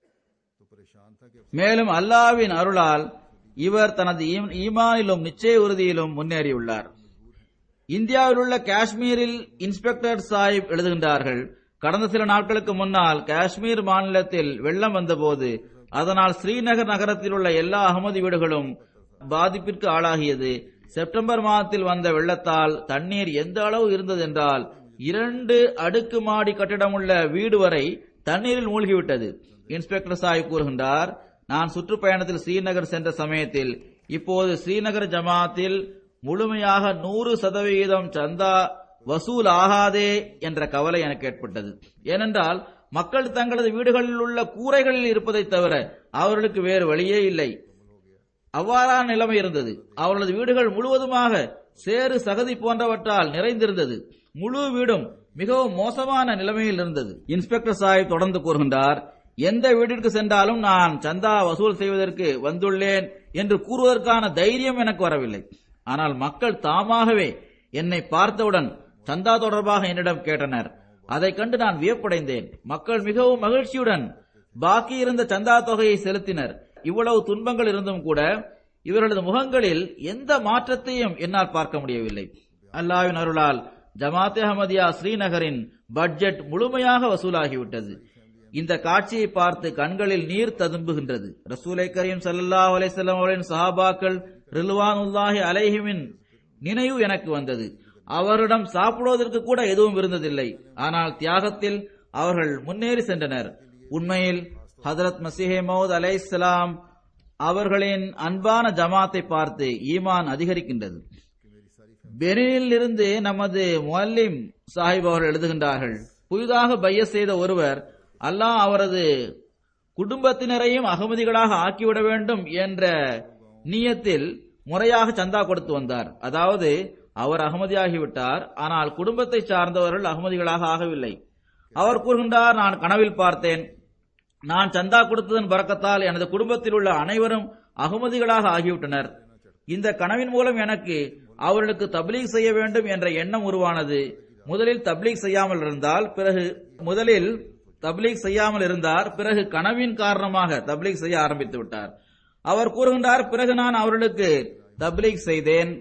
तो परेशान था कि மேலும் அல்லாவின் அருளால் இவர் தனது ஈம்- ஈமானிலும் நிச்சய உறுதியிலும் முன்னேறியுள்ளார் இந்தியாவில் உள்ள காஷ்மீரில் இன்ஸ்பெக்டர் சாஹிப் எழுதுகின்றார்கள் கடந்த சில நாட்களுக்கு முன்னால் காஷ்மீர் மாநிலத்தில் வெள்ளம் வந்தபோது அதனால் ஸ்ரீநகர் நகரத்தில் உள்ள எல்லா அகமதி வீடுகளும் பாதிப்பிற்கு ஆளாகியது செப்டம்பர் மாதத்தில் வந்த வெள்ளத்தால் தண்ணீர் எந்த அளவு இருந்தது என்றால் இரண்டு அடுக்கு மாடி கட்டிடமுள்ள வீடு வரை தண்ணீரில் மூழ்கிவிட்டது இன்ஸ்பெக்டர் சாஹிப் கூறுகின்றார் நான் சுற்றுப்பயணத்தில் ஸ்ரீநகர் சென்ற சமயத்தில் இப்போது ஸ்ரீநகர் ஜமாத்தில் முழுமையாக நூறு சதவிகிதம் சந்தா வசூல் ஆகாதே என்ற கவலை எனக்கு ஏற்பட்டது ஏனென்றால் மக்கள் தங்களது வீடுகளில் உள்ள கூரைகளில் இருப்பதைத் தவிர அவர்களுக்கு வேறு வழியே இல்லை அவ்வாறான நிலைமை இருந்தது அவர்களது வீடுகள் முழுவதுமாக சேறு சகதி போன்றவற்றால் நிறைந்திருந்தது முழு வீடும் மிகவும் மோசமான நிலைமையில் இருந்தது இன்ஸ்பெக்டர் சாஹிப் தொடர்ந்து கூறுகின்றார் எந்த வீட்டிற்கு சென்றாலும் நான் சந்தா வசூல் செய்வதற்கு வந்துள்ளேன் என்று கூறுவதற்கான தைரியம் எனக்கு வரவில்லை ஆனால் மக்கள் தாமாகவே என்னை பார்த்தவுடன் சந்தா தொடர்பாக என்னிடம் கேட்டனர் அதைக் கண்டு நான் வியப்படைந்தேன் மக்கள் மிகவும் மகிழ்ச்சியுடன் பாக்கி இருந்த சந்தா தொகையை செலுத்தினர் இவ்வளவு துன்பங்கள் இருந்தும் கூட இவர்களது முகங்களில் எந்த மாற்றத்தையும் என்னால் பார்க்க முடியவில்லை அல்லாவின் அருளால் ஜமாத் அஹமதியா ஸ்ரீநகரின் பட்ஜெட் முழுமையாக வசூலாகிவிட்டது இந்த காட்சியை பார்த்து கண்களில் நீர் ததும்புகின்றது ரசூலை கரீம் ஸல்லல்லாஹு அலைஹி வஸல்லம் அவர்களின் சஹாபாக்கள் ரில்வானுல்லாஹி அலைஹிமின் நினைவு எனக்கு வந்தது அவரிடம் சாப்பிடுவதற்கு கூட எதுவும் இருந்ததில்லை ஆனால் தியாகத்தில் அவர்கள் முன்னேறி சென்றனர் உண்மையில் ஹதரத் மசீஹே மௌத் அலைஹிஸ்ஸலாம் அவர்களின் அன்பான ஜமாத்தை பார்த்து ஈமான் அதிகரிக்கின்றது பெனினில் இருந்து நமது முல்லிம் சாஹிப் அவர்கள் எழுதுகின்றார்கள் புதிதாக பைய செய்த ஒருவர் அல்லாஹ் அவரது குடும்பத்தினரையும் அகமதிகளாக ஆக்கிவிட வேண்டும் என்ற நியத்தில் முறையாக சந்தா கொடுத்து வந்தார் அதாவது அவர் அகமதியாகிவிட்டார் ஆனால் குடும்பத்தை சார்ந்தவர்கள் அகமதிகளாக ஆகவில்லை அவர் கூறுகின்றார் நான் கனவில் பார்த்தேன் நான் சந்தா கொடுத்ததன் பறக்கத்தால் எனது குடும்பத்தில் உள்ள அனைவரும் அகமதிகளாக ஆகிவிட்டனர் இந்த கனவின் மூலம் எனக்கு அவர்களுக்கு தப்லீக் செய்ய வேண்டும் என்ற எண்ணம் உருவானது முதலில் தப்லீக் செய்யாமல் இருந்தால் பிறகு முதலில் தப்லீக் செய்யாமல் இருந்தார் பிறகு கனவின் காரணமாக தப்லீக் செய்ய ஆரம்பித்து விட்டார் அவர் கூறுகின்றார் பிறகு நான் அவர்களுக்கு தப்லீக் செய்தேன்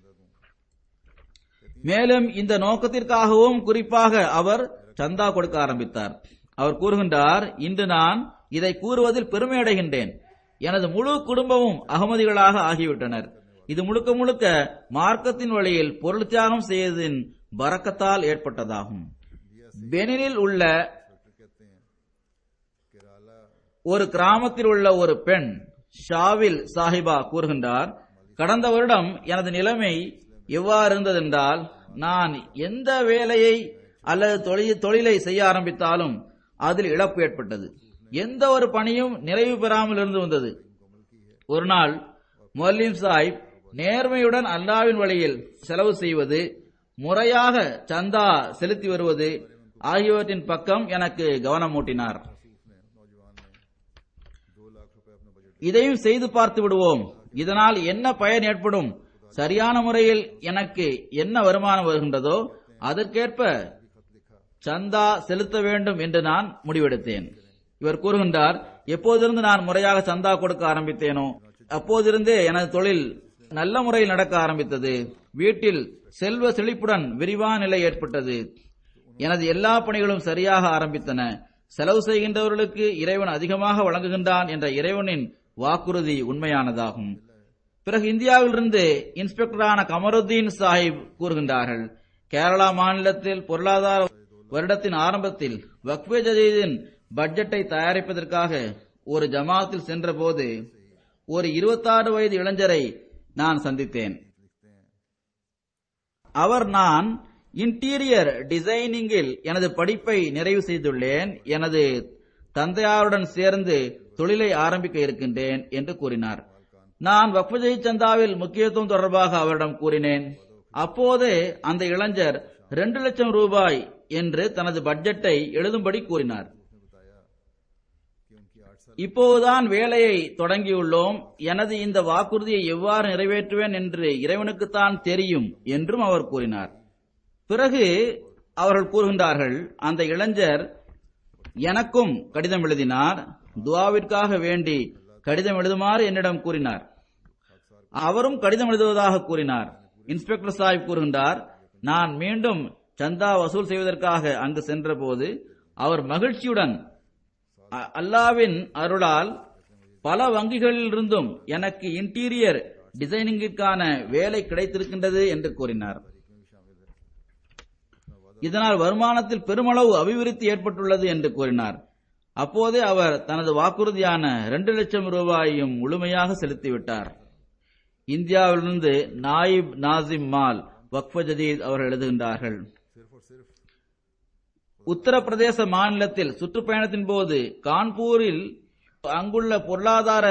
மேலும் இந்த நோக்கத்திற்காகவும் குறிப்பாக அவர் சந்தா கொடுக்க ஆரம்பித்தார் அவர் கூறுகின்றார் இன்று நான் இதை கூறுவதில் பெருமை அடைகின்றேன் எனது முழு குடும்பமும் அகமதிகளாக ஆகிவிட்டனர் இது முழுக்க முழுக்க மார்க்கத்தின் வழியில் பொருள் தியாகம் செய்வதின் பறக்கத்தால் ஏற்பட்டதாகும் பெனினில் உள்ள ஒரு கிராமத்தில் உள்ள ஒரு பெண் ஷாவில் சாஹிபா கூறுகின்றார் கடந்த வருடம் எனது நிலைமை எவ்வாறு இருந்ததென்றால் நான் எந்த வேலையை அல்லது தொழில் தொழிலை செய்ய ஆரம்பித்தாலும் அதில் இழப்பு ஏற்பட்டது எந்த ஒரு பணியும் நிறைவு பெறாமல் இருந்து வந்தது ஒரு நாள் மொல்லீம் சாஹிப் நேர்மையுடன் அல்லாவின் வழியில் செலவு செய்வது முறையாக சந்தா செலுத்தி வருவது ஆகியவற்றின் பக்கம் எனக்கு கவனம் ஊட்டினார் இதையும் செய்து பார்த்து விடுவோம் இதனால் என்ன பயன் ஏற்படும் சரியான முறையில் எனக்கு என்ன வருமானம் வருகின்றதோ அதற்கேற்ப சந்தா செலுத்த வேண்டும் என்று நான் முடிவெடுத்தேன் இவர் கூறுகின்றார் எப்போதிருந்து நான் முறையாக சந்தா கொடுக்க ஆரம்பித்தேனோ அப்போதிருந்தே எனது தொழில் நல்ல முறையில் நடக்க ஆரம்பித்தது வீட்டில் செல்வ செழிப்புடன் விரிவான நிலை ஏற்பட்டது எனது எல்லா பணிகளும் சரியாக ஆரம்பித்தன செலவு செய்கின்றவர்களுக்கு இறைவன் அதிகமாக வழங்குகின்றான் என்ற இறைவனின் வாக்குறுதி உண்மையானதாகும் பிறகு இந்தியாவிலிருந்து இன்ஸ்பெக்டரான கமருத்தீன் சாஹிப் கூறுகின்றார்கள் கேரளா மாநிலத்தில் பொருளாதார வருடத்தின் ஆரம்பத்தில் வக்ஃபே ஜதீதின் பட்ஜெட்டை தயாரிப்பதற்காக ஒரு ஜமாத்தில் சென்றபோது ஒரு 26 வயது இளைஞரை நான் சந்தித்தேன் அவர் நான் இன்டீரியர் டிசைனிங்கில் எனது படிப்பை நிறைவு செய்துள்ளேன் எனது தந்தையாருடன் சேர்ந்து தொழிலை ஆரம்பிக்க இருக்கின்றேன் என்று கூறினார் நான் வக்ஃபஜை சந்தாவில் முக்கியத்துவம் தொடர்பாக அவரிடம் கூறினேன் அப்போதே அந்த இளைஞர் இரண்டு லட்சம் ரூபாய் என்று தனது பட்ஜெட்டை எழுதும்படி கூறினார் இப்போதுதான் வேலையை தொடங்கியுள்ளோம் எனது இந்த வாக்குறுதியை எவ்வாறு நிறைவேற்றுவேன் என்று இறைவனுக்குத்தான் தெரியும் என்றும் அவர் கூறினார் பிறகு அவர்கள் கூறுகின்றார்கள் அந்த இளைஞர் எனக்கும் கடிதம் எழுதினார் துவாவிற்காக வேண்டி கடிதம் எழுதுமாறு என்னிடம் கூறினார் அவரும் கடிதம் எழுதுவதாக கூறினார் இன்ஸ்பெக்டர் சாஹிப் கூறுகின்றார் நான் மீண்டும் சந்தா வசூல் செய்வதற்காக அங்கு சென்றபோது அவர் மகிழ்ச்சியுடன் அ- அல்லாவின் அருளால் பல வங்கிகளிலிருந்தும் எனக்கு இன்டீரியர் டிசைனிங்கிற்கான வேலை கிடைத்திருக்கின்றது என்று கூறினார் இதனால் வருமானத்தில் பெருமளவு அபிவிருத்தி ஏற்பட்டுள்ளது என்று கூறினார் அப்போதே அவர் தனது வாக்குறுதியான இரண்டு லட்சம் ரூபாயையும் முழுமையாக செலுத்திவிட்டார் இந்தியாவிலிருந்து நாயிப் நாசிம் மால் வக்ஃப ஜதீத் அவர்கள் எழுதுகின்றார்கள் உத்தரப்பிரதேச மாநிலத்தில் சுற்றுப்பயணத்தின் போது கான்பூரில் அங்குள்ள பொருளாதார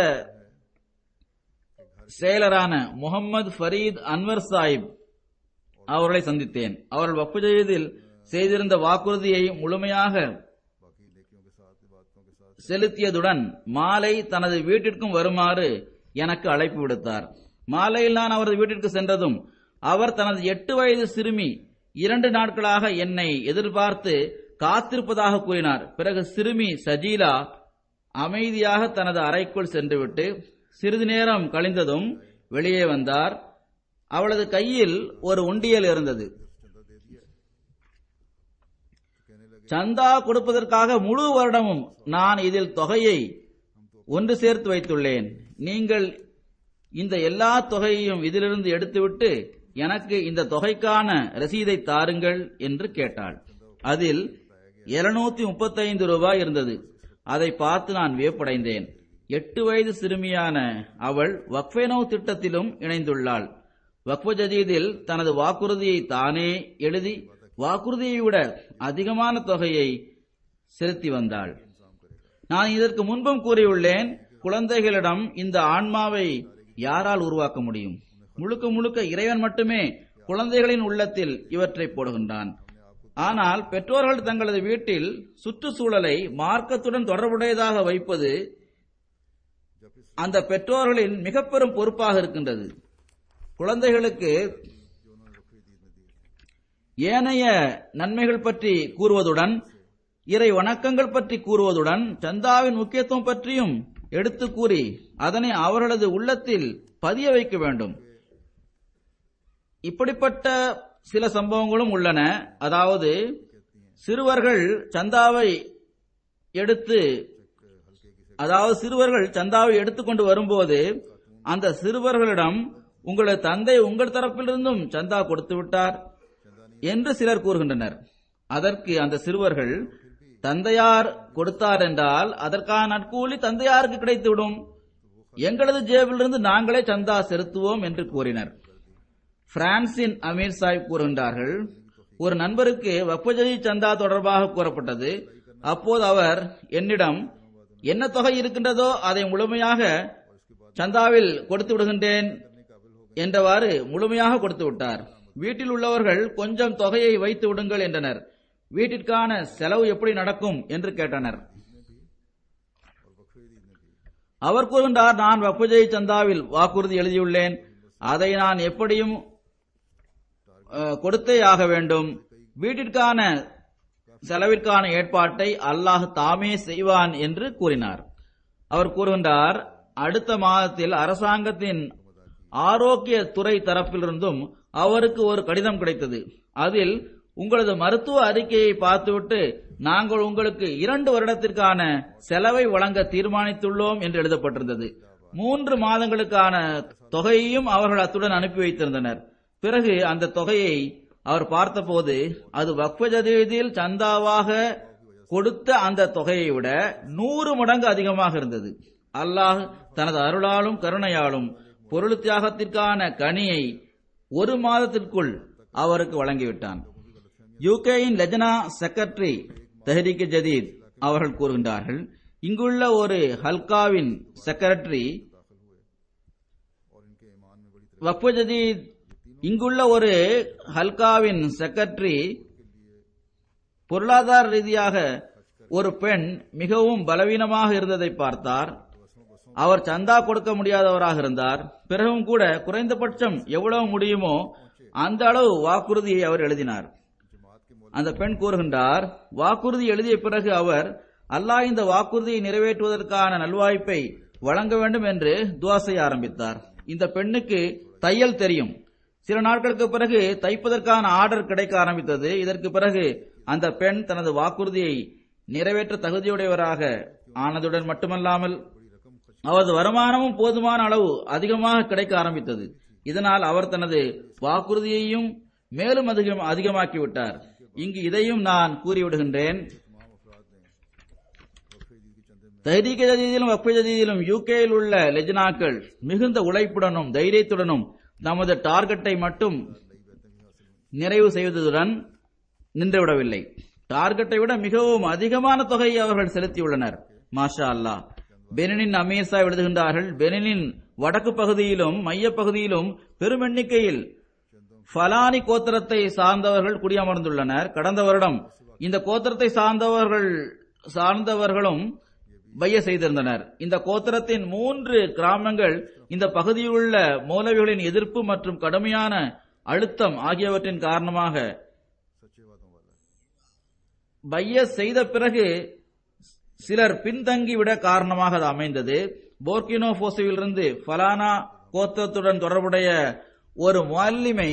செயலரான முகமது ஃபரீத் அன்வர் சாஹிப் அவர்களை சந்தித்தேன் அவர்கள் வக்ஃபு ஜதீதில் செய்திருந்த வாக்குறுதியை முழுமையாக செலுத்தியதுடன் மாலை தனது வீட்டிற்கும் வருமாறு எனக்கு அழைப்பு விடுத்தார் மாலையில் நான் அவரது வீட்டிற்கு சென்றதும் அவர் தனது எட்டு வயது சிறுமி இரண்டு நாட்களாக என்னை எதிர்பார்த்து காத்திருப்பதாக கூறினார் பிறகு சிறுமி சஜீலா அமைதியாக தனது அறைக்குள் சென்றுவிட்டு சிறிது நேரம் கழிந்ததும் வெளியே வந்தார் அவளது கையில் ஒரு உண்டியல் இருந்தது சந்தா கொடுப்பதற்காக முழு வருடமும் நான் இதில் தொகையை ஒன்று சேர்த்து வைத்துள்ளேன் நீங்கள் இந்த எல்லா தொகையையும் இதிலிருந்து எடுத்துவிட்டு எனக்கு இந்த தொகைக்கான ரசீதை தாருங்கள் என்று கேட்டாள் அதில் 735 முப்பத்தைந்து ரூபாய் இருந்தது அதை பார்த்து நான் வியப்படைந்தேன் எட்டு வயது சிறுமியான அவள் வக்ஃபேனோ திட்டத்திலும் இணைந்துள்ளாள் வக்ஃப ஜதீதில் தனது வாக்குறுதியை தானே எழுதி வாக்குறுதியை விட அதிகமான தொகையை செலுத்தி வந்தாள் நான் இதற்கு முன்பும் கூறியுள்ளேன் குழந்தைகளிடம் இந்த ஆன்மாவை யாரால் உருவாக்க முடியும் முழுக்க முழுக்க இறைவன் மட்டுமே குழந்தைகளின் உள்ளத்தில் இவற்றை போடுகின்றான் ஆனால் பெற்றோர்கள் தங்களது வீட்டில் சுற்றுச்சூழலை மார்க்கத்துடன் தொடர்புடையதாக வைப்பது அந்த பெற்றோர்களின் மிக பெரும் பொறுப்பாக இருக்கின்றது குழந்தைகளுக்கு ஏனைய நன்மைகள் பற்றி கூறுவதுடன் இறை வணக்கங்கள் பற்றி கூறுவதுடன் சந்தாவின் முக்கியத்துவம் பற்றியும் எடுத்து கூறி அதனை அவர்களது உள்ளத்தில் பதிய வைக்க வேண்டும் இப்படிப்பட்ட சில சம்பவங்களும் உள்ளன அதாவது சிறுவர்கள் சந்தாவை எடுத்து அதாவது சிறுவர்கள் சந்தாவை எடுத்துக்கொண்டு வரும்போது அந்த சிறுவர்களிடம் உங்களது தந்தை உங்கள் தரப்பிலிருந்தும் சந்தா கொடுத்து விட்டார் என்று சிலர் கூறுகின்றனர் அதற்கு அந்த சிறுவர்கள் தந்தையார் கொடுத்தார் என்றால் அதற்கான நட்கூலி தந்தையாருக்கு கிடைத்துவிடும் எங்களது ஜேபிலிருந்து நாங்களே சந்தா செலுத்துவோம் என்று கூறினர் பிரான்சின் அமீர் சாஹிப் கூறுகின்றார்கள் ஒரு நண்பருக்கு வக்பஜதி சந்தா தொடர்பாக கூறப்பட்டது அப்போது அவர் என்னிடம் என்ன தொகை இருக்கின்றதோ அதை முழுமையாக சந்தாவில் கொடுத்து விடுகின்றேன் என்றவாறு முழுமையாக கொடுத்து விட்டார் வீட்டில் உள்ளவர்கள் கொஞ்சம் தொகையை வைத்து விடுங்கள் என்றனர் வீட்டிற்கான செலவு எப்படி நடக்கும் என்று கேட்டனர் அவர் கூறுகின்றார் நான் வப்புஜை சந்தாவில் வாக்குறுதி எழுதியுள்ளேன் அதை நான் எப்படியும் அஹ், கொடுத்தே ஆக வேண்டும் வீட்டிற்கான செலவிற்கான ஏற்பாட்டை அல்லாஹ் தாமே செய்வான் என்று கூறினார் அவர் கூறுகின்றார் அடுத்த மாதத்தில் அரசாங்கத்தின் ஆரோக்கிய துறை தரப்பிலிருந்தும் அவருக்கு ஒரு கடிதம் கிடைத்தது அதில் உங்களது மருத்துவ அறிக்கையை பார்த்துவிட்டு நாங்கள் உங்களுக்கு இரண்டு வருடத்திற்கான செலவை வழங்க தீர்மானித்துள்ளோம் என்று எழுதப்பட்டிருந்தது மூன்று மாதங்களுக்கான தொகையையும் அவர்கள் அத்துடன் அனுப்பி வைத்திருந்தனர் பிறகு அந்த தொகையை அவர் பார்த்தபோது அது வக்ஃப ஜதீதில் சந்தாவாக கொடுத்த அந்த தொகையை விட நூறு மடங்கு அதிகமாக இருந்தது அல்லாஹ் தனது அருளாலும் கருணையாலும் பொருள் தியாகத்திற்கான கனியை ஒரு மாதத்திற்குள் அவருக்கு வழங்கிவிட்டான் யூகேயின் லெஜனா செக்ரட்டரி தெஹரிக் ஜதீத் அவர்கள் கூறுகின்றார்கள் இங்குள்ள ஒரு ஹல்காவின் செக்ரட்டரி வக்ஃபு ஜதீத் இங்குள்ள ஒரு ஹல்காவின் செக்ரட்டரி பொருளாதார ரீதியாக ஒரு பெண் மிகவும் பலவீனமாக இருந்ததை பார்த்தார் அவர் சந்தா கொடுக்க முடியாதவராக இருந்தார் பிறகும் கூட குறைந்தபட்சம் எவ்வளவு முடியுமோ அந்த அளவு வாக்குறுதியை அவர் எழுதினார் அந்த பெண் கூறுகின்றார் வாக்குறுதி எழுதிய பிறகு அவர் அல்லாஹ் இந்த வாக்குறுதியை நிறைவேற்றுவதற்கான நல்வாய்ப்பை வழங்க வேண்டும் என்று துவா செய்ய ஆரம்பித்தார் இந்த பெண்ணுக்கு தையல் தெரியும் சில நாட்களுக்கு பிறகு தைப்பதற்கான ஆர்டர் கிடைக்க ஆரம்பித்தது இதற்கு பிறகு அந்த பெண் தனது வாக்குறுதியை நிறைவேற்ற தகுதியுடையவராக ஆனதுடன் மட்டுமல்லாமல் அவரது வருமானமும் போதுமான அளவு அதிகமாக கிடைக்க ஆரம்பித்தது இதனால் அவர் தனது வாக்குறுதியையும் மேலும் அதிகம் அதிகமாக்கிவிட்டார் இங்கு இதையும் நான் கூறிவிடுகின்றேன் தைரீக ஜதீதிலும் வக்ஃபு ஜதீதிலும் யூகேயில் உள்ள லெஜனாக்கள் மிகுந்த உழைப்புடனும் தைரியத்துடனும் நமது டார்கெட்டை மட்டும் நிறைவு செய்வதுடன் நின்றுவிடவில்லை டார்கெட்டை விட மிகவும் அதிகமான தொகையை அவர்கள் செலுத்தியுள்ளனர் மாஷா அல்லாஹ் பெனினின் அமீர்சா எழுதுகின்றார்கள் பெனினின் வடக்கு பகுதியிலும் மைய பகுதியிலும் பெரும் எண்ணிக்கையில் ஃபலானி கோத்திரத்தை சார்ந்தவர்கள் குடியமர்ந்துள்ளனர் கடந்த வருடம் இந்த கோத்திரத்தை சார்ந்தவர்கள் சார்ந்தவர்களும் பைய செய்திருந்தனர் இந்த கோத்திரத்தின் மூன்று கிராமங்கள் இந்த பகுதியில் உள்ள மௌலவிகளின் எதிர்ப்பு மற்றும் கடுமையான அழுத்தம் ஆகியவற்றின் காரணமாக பைய செய்த பிறகு சிலர் பின்தங்கிவிட காரணமாக அது அமைந்தது போர்கினோ போசோவிலிருந்து ஃபலானா கோத்திரத்துடன் தொடர்புடைய ஒரு முல்லிமை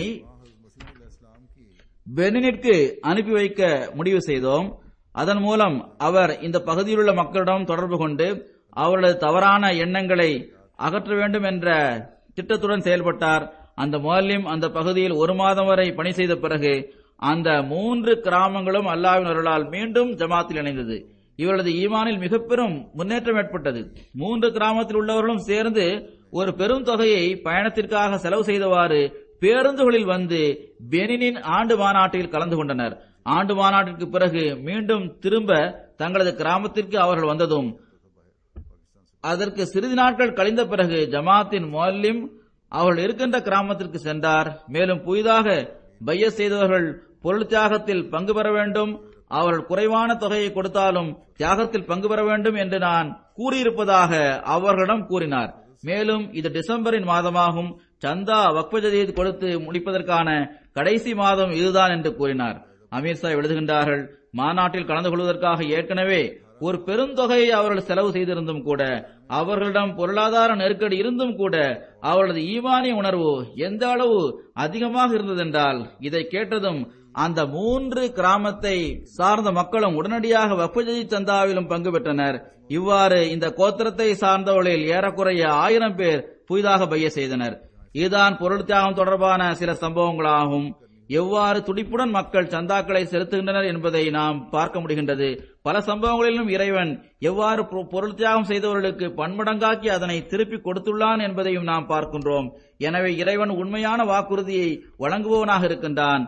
பெனினிற்கு அனுப்பி வைக்க முடிவு செய்தோம் அதன் மூலம் அவர் இந்த பகுதியில் உள்ள மக்களிடம் தொடர்பு கொண்டு அவர்களது தவறான எண்ணங்களை அகற்ற வேண்டும் என்ற திட்டத்துடன் செயல்பட்டார் அந்த முல்லிம் அந்த பகுதியில் ஒரு மாதம் வரை பணி செய்த பிறகு அந்த மூன்று கிராமங்களும் அல்லாவின் அருளால் மீண்டும் ஜமாத்தில் இணைந்தது இவர்களது ஈமானில் மிக பெரும் முன்னேற்றம் ஏற்பட்டது மூன்று கிராமத்தில் உள்ளவர்களும் சேர்ந்து ஒரு பெரும் தொகையை பயணத்திற்காக செலவு செய்தவாறு பேருந்துகளில் வந்து பெனினின் ஆண்டு மாநாட்டில் கலந்து கொண்டனர் ஆண்டு மாநாட்டிற்கு பிறகு மீண்டும் திரும்ப தங்களது கிராமத்திற்கு அவர்கள் வந்ததும் அதற்கு சிறிது நாட்கள் கழிந்த பிறகு ஜமாத்தின் மொல்லிம் அவர்கள் இருக்கின்ற கிராமத்திற்கு சென்றார் மேலும் புதிதாக பைய செய்தவர்கள் பொருள் தியாகத்தில் பங்கு பெற வேண்டும் அவர்கள் குறைவான தொகையை கொடுத்தாலும் தியாகத்தில் பங்கு பெற வேண்டும் என்று நான் கூறியிருப்பதாக அவர்களிடம் கூறினார் மேலும் இது டிசம்பரின் மாதமாகும் சந்தா வக்ஃப ஜதீத் கொடுத்து முடிப்பதற்கான கடைசி மாதம் இதுதான் என்று கூறினார் அமீர் சாஹிப் எழுதுகின்றார்கள் மாநாட்டில் கலந்து கொள்வதற்காக ஏற்கனவே ஒரு பெருந்தொகையை அவர்கள் செலவு செய்திருந்தும் கூட அவர்களிடம் பொருளாதார நெருக்கடி இருந்தும் கூட அவர்களது ஈமானிய உணர்வு எந்த அளவு அதிகமாக இருந்ததென்றால் இதை கேட்டதும் அந்த மூன்று கிராமத்தை சார்ந்த மக்களும் உடனடியாக வக்ஃபஜதி சந்தாவிலும் பங்கு பெற்றனர் இவ்வாறு இந்த கோத்திரத்தை சார்ந்தவர்களில் ஏறக்குறைய ஆயிரம் பேர் புதிதாக பைய செய்தனர் இதுதான் பொருள் தியாகம் தொடர்பான சில சம்பவங்களாகும் எவ்வாறு துடிப்புடன் மக்கள் சந்தாக்களை செலுத்துகின்றனர் என்பதை நாம் பார்க்க முடிகின்றது பல சம்பவங்களிலும் இறைவன் எவ்வாறு பொ- பொருள் தியாகம் செய்தவர்களுக்கு பன்மடங்காக்கி அதனை திருப்பி கொடுத்துள்ளான் என்பதையும் நாம் பார்க்கின்றோம் எனவே இறைவன் உண்மையான வாக்குறுதியை வழங்குபவனாக இருக்கின்றான்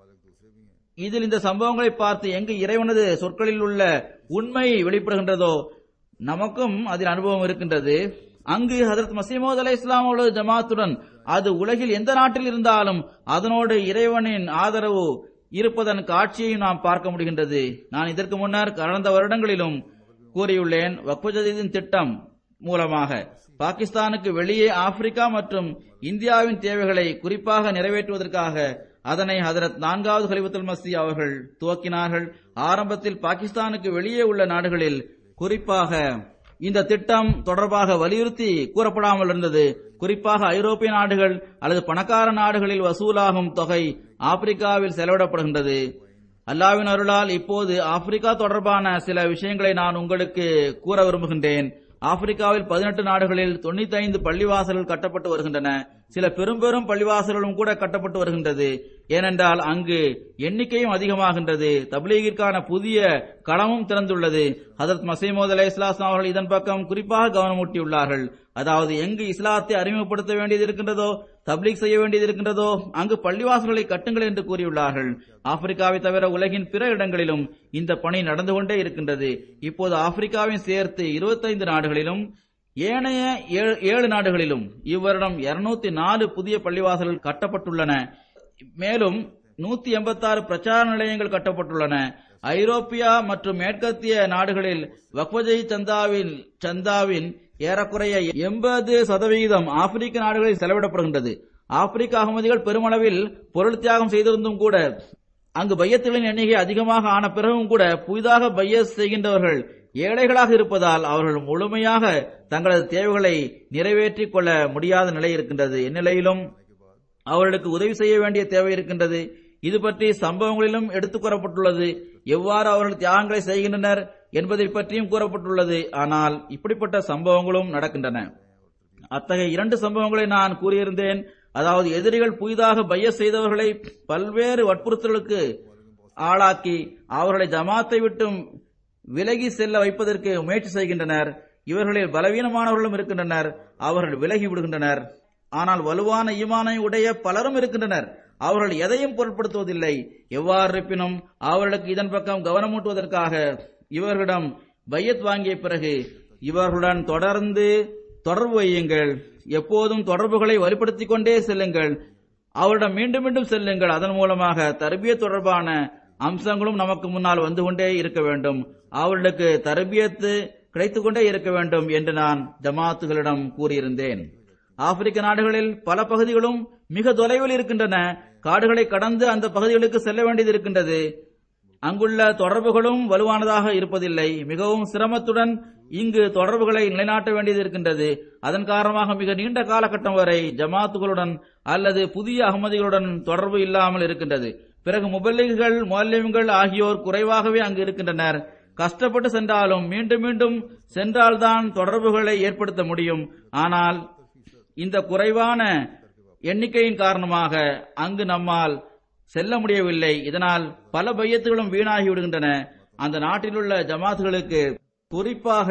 இதில் இந்த சம்பவங்களை பார்த்து எங்கு இறைவனது சொற்களில் உள்ள உண்மை வெளிப்படுகின்றதோ நமக்கும் அதில் அனுபவம் இருக்கின்றது அங்கு ஹதரத் மசீமோத் அலை இஸ்லாமோட ஜமாத்துடன் அது உலகில் எந்த நாட்டில் இருந்தாலும் அதனோடு இறைவனின் ஆதரவு இருப்பதன் காட்சியையும் நாம் பார்க்க முடிகின்றது நான் இதற்கு முன்னர் கடந்த வருடங்களிலும் கூறியுள்ளேன் வக்ஃபு ஜதீதின் திட்டம் மூலமாக பாகிஸ்தானுக்கு வெளியே ஆப்பிரிக்கா மற்றும் இந்தியாவின் தேவைகளை குறிப்பாக நிறைவேற்றுவதற்காக அதனை ஹதரத் நான்காவது ஹலிஃபத்துல் மசி அவர்கள் துவக்கினார்கள் ஆரம்பத்தில் பாகிஸ்தானுக்கு வெளியே உள்ள நாடுகளில் குறிப்பாக இந்த திட்டம் தொடர்பாக வலியுறுத்தி கூறப்படாமல் இருந்தது குறிப்பாக ஐரோப்பிய நாடுகள் அல்லது பணக்கார நாடுகளில் வசூலாகும் தொகை ஆப்பிரிக்காவில் செலவிடப்படுகின்றது அல்லாவின் அருளால் இப்போது ஆப்பிரிக்கா தொடர்பான சில விஷயங்களை நான் உங்களுக்கு கூற விரும்புகின்றேன் ஆப்பிரிக்காவில் பதினெட்டு நாடுகளில் தொண்ணூத்தி ஐந்து பள்ளிவாசல்கள் கட்டப்பட்டு வருகின்றன சில பெரும் பெரும் பள்ளிவாசல்களும் கூட கட்டப்பட்டு வருகின்றது ஏனென்றால் அங்கு எண்ணிக்கையும் அதிகமாகின்றது தப்லீகிற்கான புதிய களமும் திறந்துள்ளது ஹதரத் மசீமோத் அலை இஸ்லாம் அவர்கள் இதன் பக்கம் குறிப்பாக கவனமூட்டியுள்ளார்கள் அதாவது எங்கு இஸ்லாத்தை அறிமுகப்படுத்த வேண்டியது இருக்கின்றதோ தப்லீக் செய்ய வேண்டியது இருக்கின்றதோ அங்கு பள்ளிவாசல்களை கட்டுங்கள் என்று கூறியுள்ளார்கள் ஆப்பிரிக்காவை தவிர உலகின் பிற இடங்களிலும் இந்த பணி நடந்து கொண்டே இருக்கின்றது இப்போது ஆப்பிரிக்காவின் சேர்த்து 25 நாடுகளிலும் ஏனைய ஏழு- ஏழு நாடுகளிலும் இவ்வருடம் 204 நாலு புதிய பள்ளிவாசல்கள் கட்டப்பட்டுள்ளன மேலும் 186 எண்பத்தாறு பிரச்சார நிலையங்கள் கட்டப்பட்டுள்ளன ஐரோப்பியா மற்றும் மேற்கத்திய நாடுகளில் வக்வஜை சந்தாவின் சந்தாவின் ஏறக்குறைய எண்பது சதவிகிதம் ஆப்பிரிக்க நாடுகளில் செலவிடப்படுகின்றது ஆப்பிரிக்க அகமதிகள் பெருமளவில் பொருள் தியாகம் செய்திருந்தும் கூட அங்கு பையத்துகளின் எண்ணிக்கை அதிகமாக ஆன பிறகும் கூட புதிதாக பைய செய்கின்றவர்கள் ஏழைகளாக இருப்பதால் அவர்கள் முழுமையாக தங்களது தேவைகளை நிறைவேற்றிக் கொள்ள முடியாத நிலை இருக்கின்றது இந்நிலையிலும் அவர்களுக்கு உதவி செய்ய வேண்டிய தேவை இருக்கின்றது இது பற்றி சம்பவங்களிலும் எடுத்துக் கூறப்பட்டுள்ளது எவ்வாறு அவர்கள் தியாகங்களை செய்கின்றனர் என்பதை பற்றியும் கூறப்பட்டுள்ளது ஆனால் இப்படிப்பட்ட சம்பவங்களும் நடக்கின்றன அத்தகைய இரண்டு சம்பவங்களை நான் கூறியிருந்தேன் அதாவது எதிரிகள் புதிதாக பைய செய்தவர்களை பல்வேறு வற்புறுத்தலுக்கு ஆளாக்கி அவர்களை ஜமாத்தை விட்டும் விலகி செல்ல வைப்பதற்கு முயற்சி செய்கின்றனர் இவர்களில் பலவீனமானவர்களும் இருக்கின்றனர் அவர்கள் விலகி விடுகின்றனர் ஆனால் வலுவான ஈமானை உடைய பலரும் இருக்கின்றனர் அவர்கள் எதையும் பொருட்படுத்துவதில்லை எவ்வாறு இருப்பினும் அவர்களுக்கு இதன் பக்கம் கவனமூட்டுவதற்காக இவர்களிடம் பையத் வாங்கிய பிறகு இவர்களுடன் தொடர்ந்து தொடர்பு வையுங்கள் எப்போதும் தொடர்புகளை வலுப்படுத்திக் கொண்டே செல்லுங்கள் அவரிடம் மீண்டும் மீண்டும் செல்லுங்கள் அதன் மூலமாக தர்பிய தொடர்பான அம்சங்களும் நமக்கு முன்னால் வந்து கொண்டே இருக்க வேண்டும் அவர்களுக்கு தர்பியத்து கிடைத்துக் கொண்டே இருக்க வேண்டும் என்று நான் ஜமாத்துகளிடம் கூறியிருந்தேன் ஆப்பிரிக்க நாடுகளில் பல பகுதிகளும் மிக தொலைவில் இருக்கின்றன காடுகளை கடந்து அந்த பகுதிகளுக்கு செல்ல வேண்டியது இருக்கின்றது அங்குள்ள தொடர்புகளும் வலுவானதாக இருப்பதில்லை மிகவும் சிரமத்துடன் இங்கு தொடர்புகளை நிலைநாட்ட வேண்டியது இருக்கின்றது அதன் காரணமாக மிக நீண்ட காலகட்டம் வரை ஜமாத்துகளுடன் அல்லது புதிய அகமதிகளுடன் தொடர்பு இல்லாமல் இருக்கின்றது பிறகு முபல்லிகள் முல்லிம்கள் ஆகியோர் குறைவாகவே அங்கு இருக்கின்றனர் கஷ்டப்பட்டு சென்றாலும் மீண்டும் மீண்டும் சென்றால்தான் தொடர்புகளை ஏற்படுத்த முடியும் ஆனால் இந்த குறைவான எண்ணிக்கையின் காரணமாக அங்கு நம்மால் செல்ல முடியவில்லை இதனால் பல பையத்துகளும் வீணாகி விடுகின்றன அந்த நாட்டிலுள்ள ஜமாத்துகளுக்கு குறிப்பாக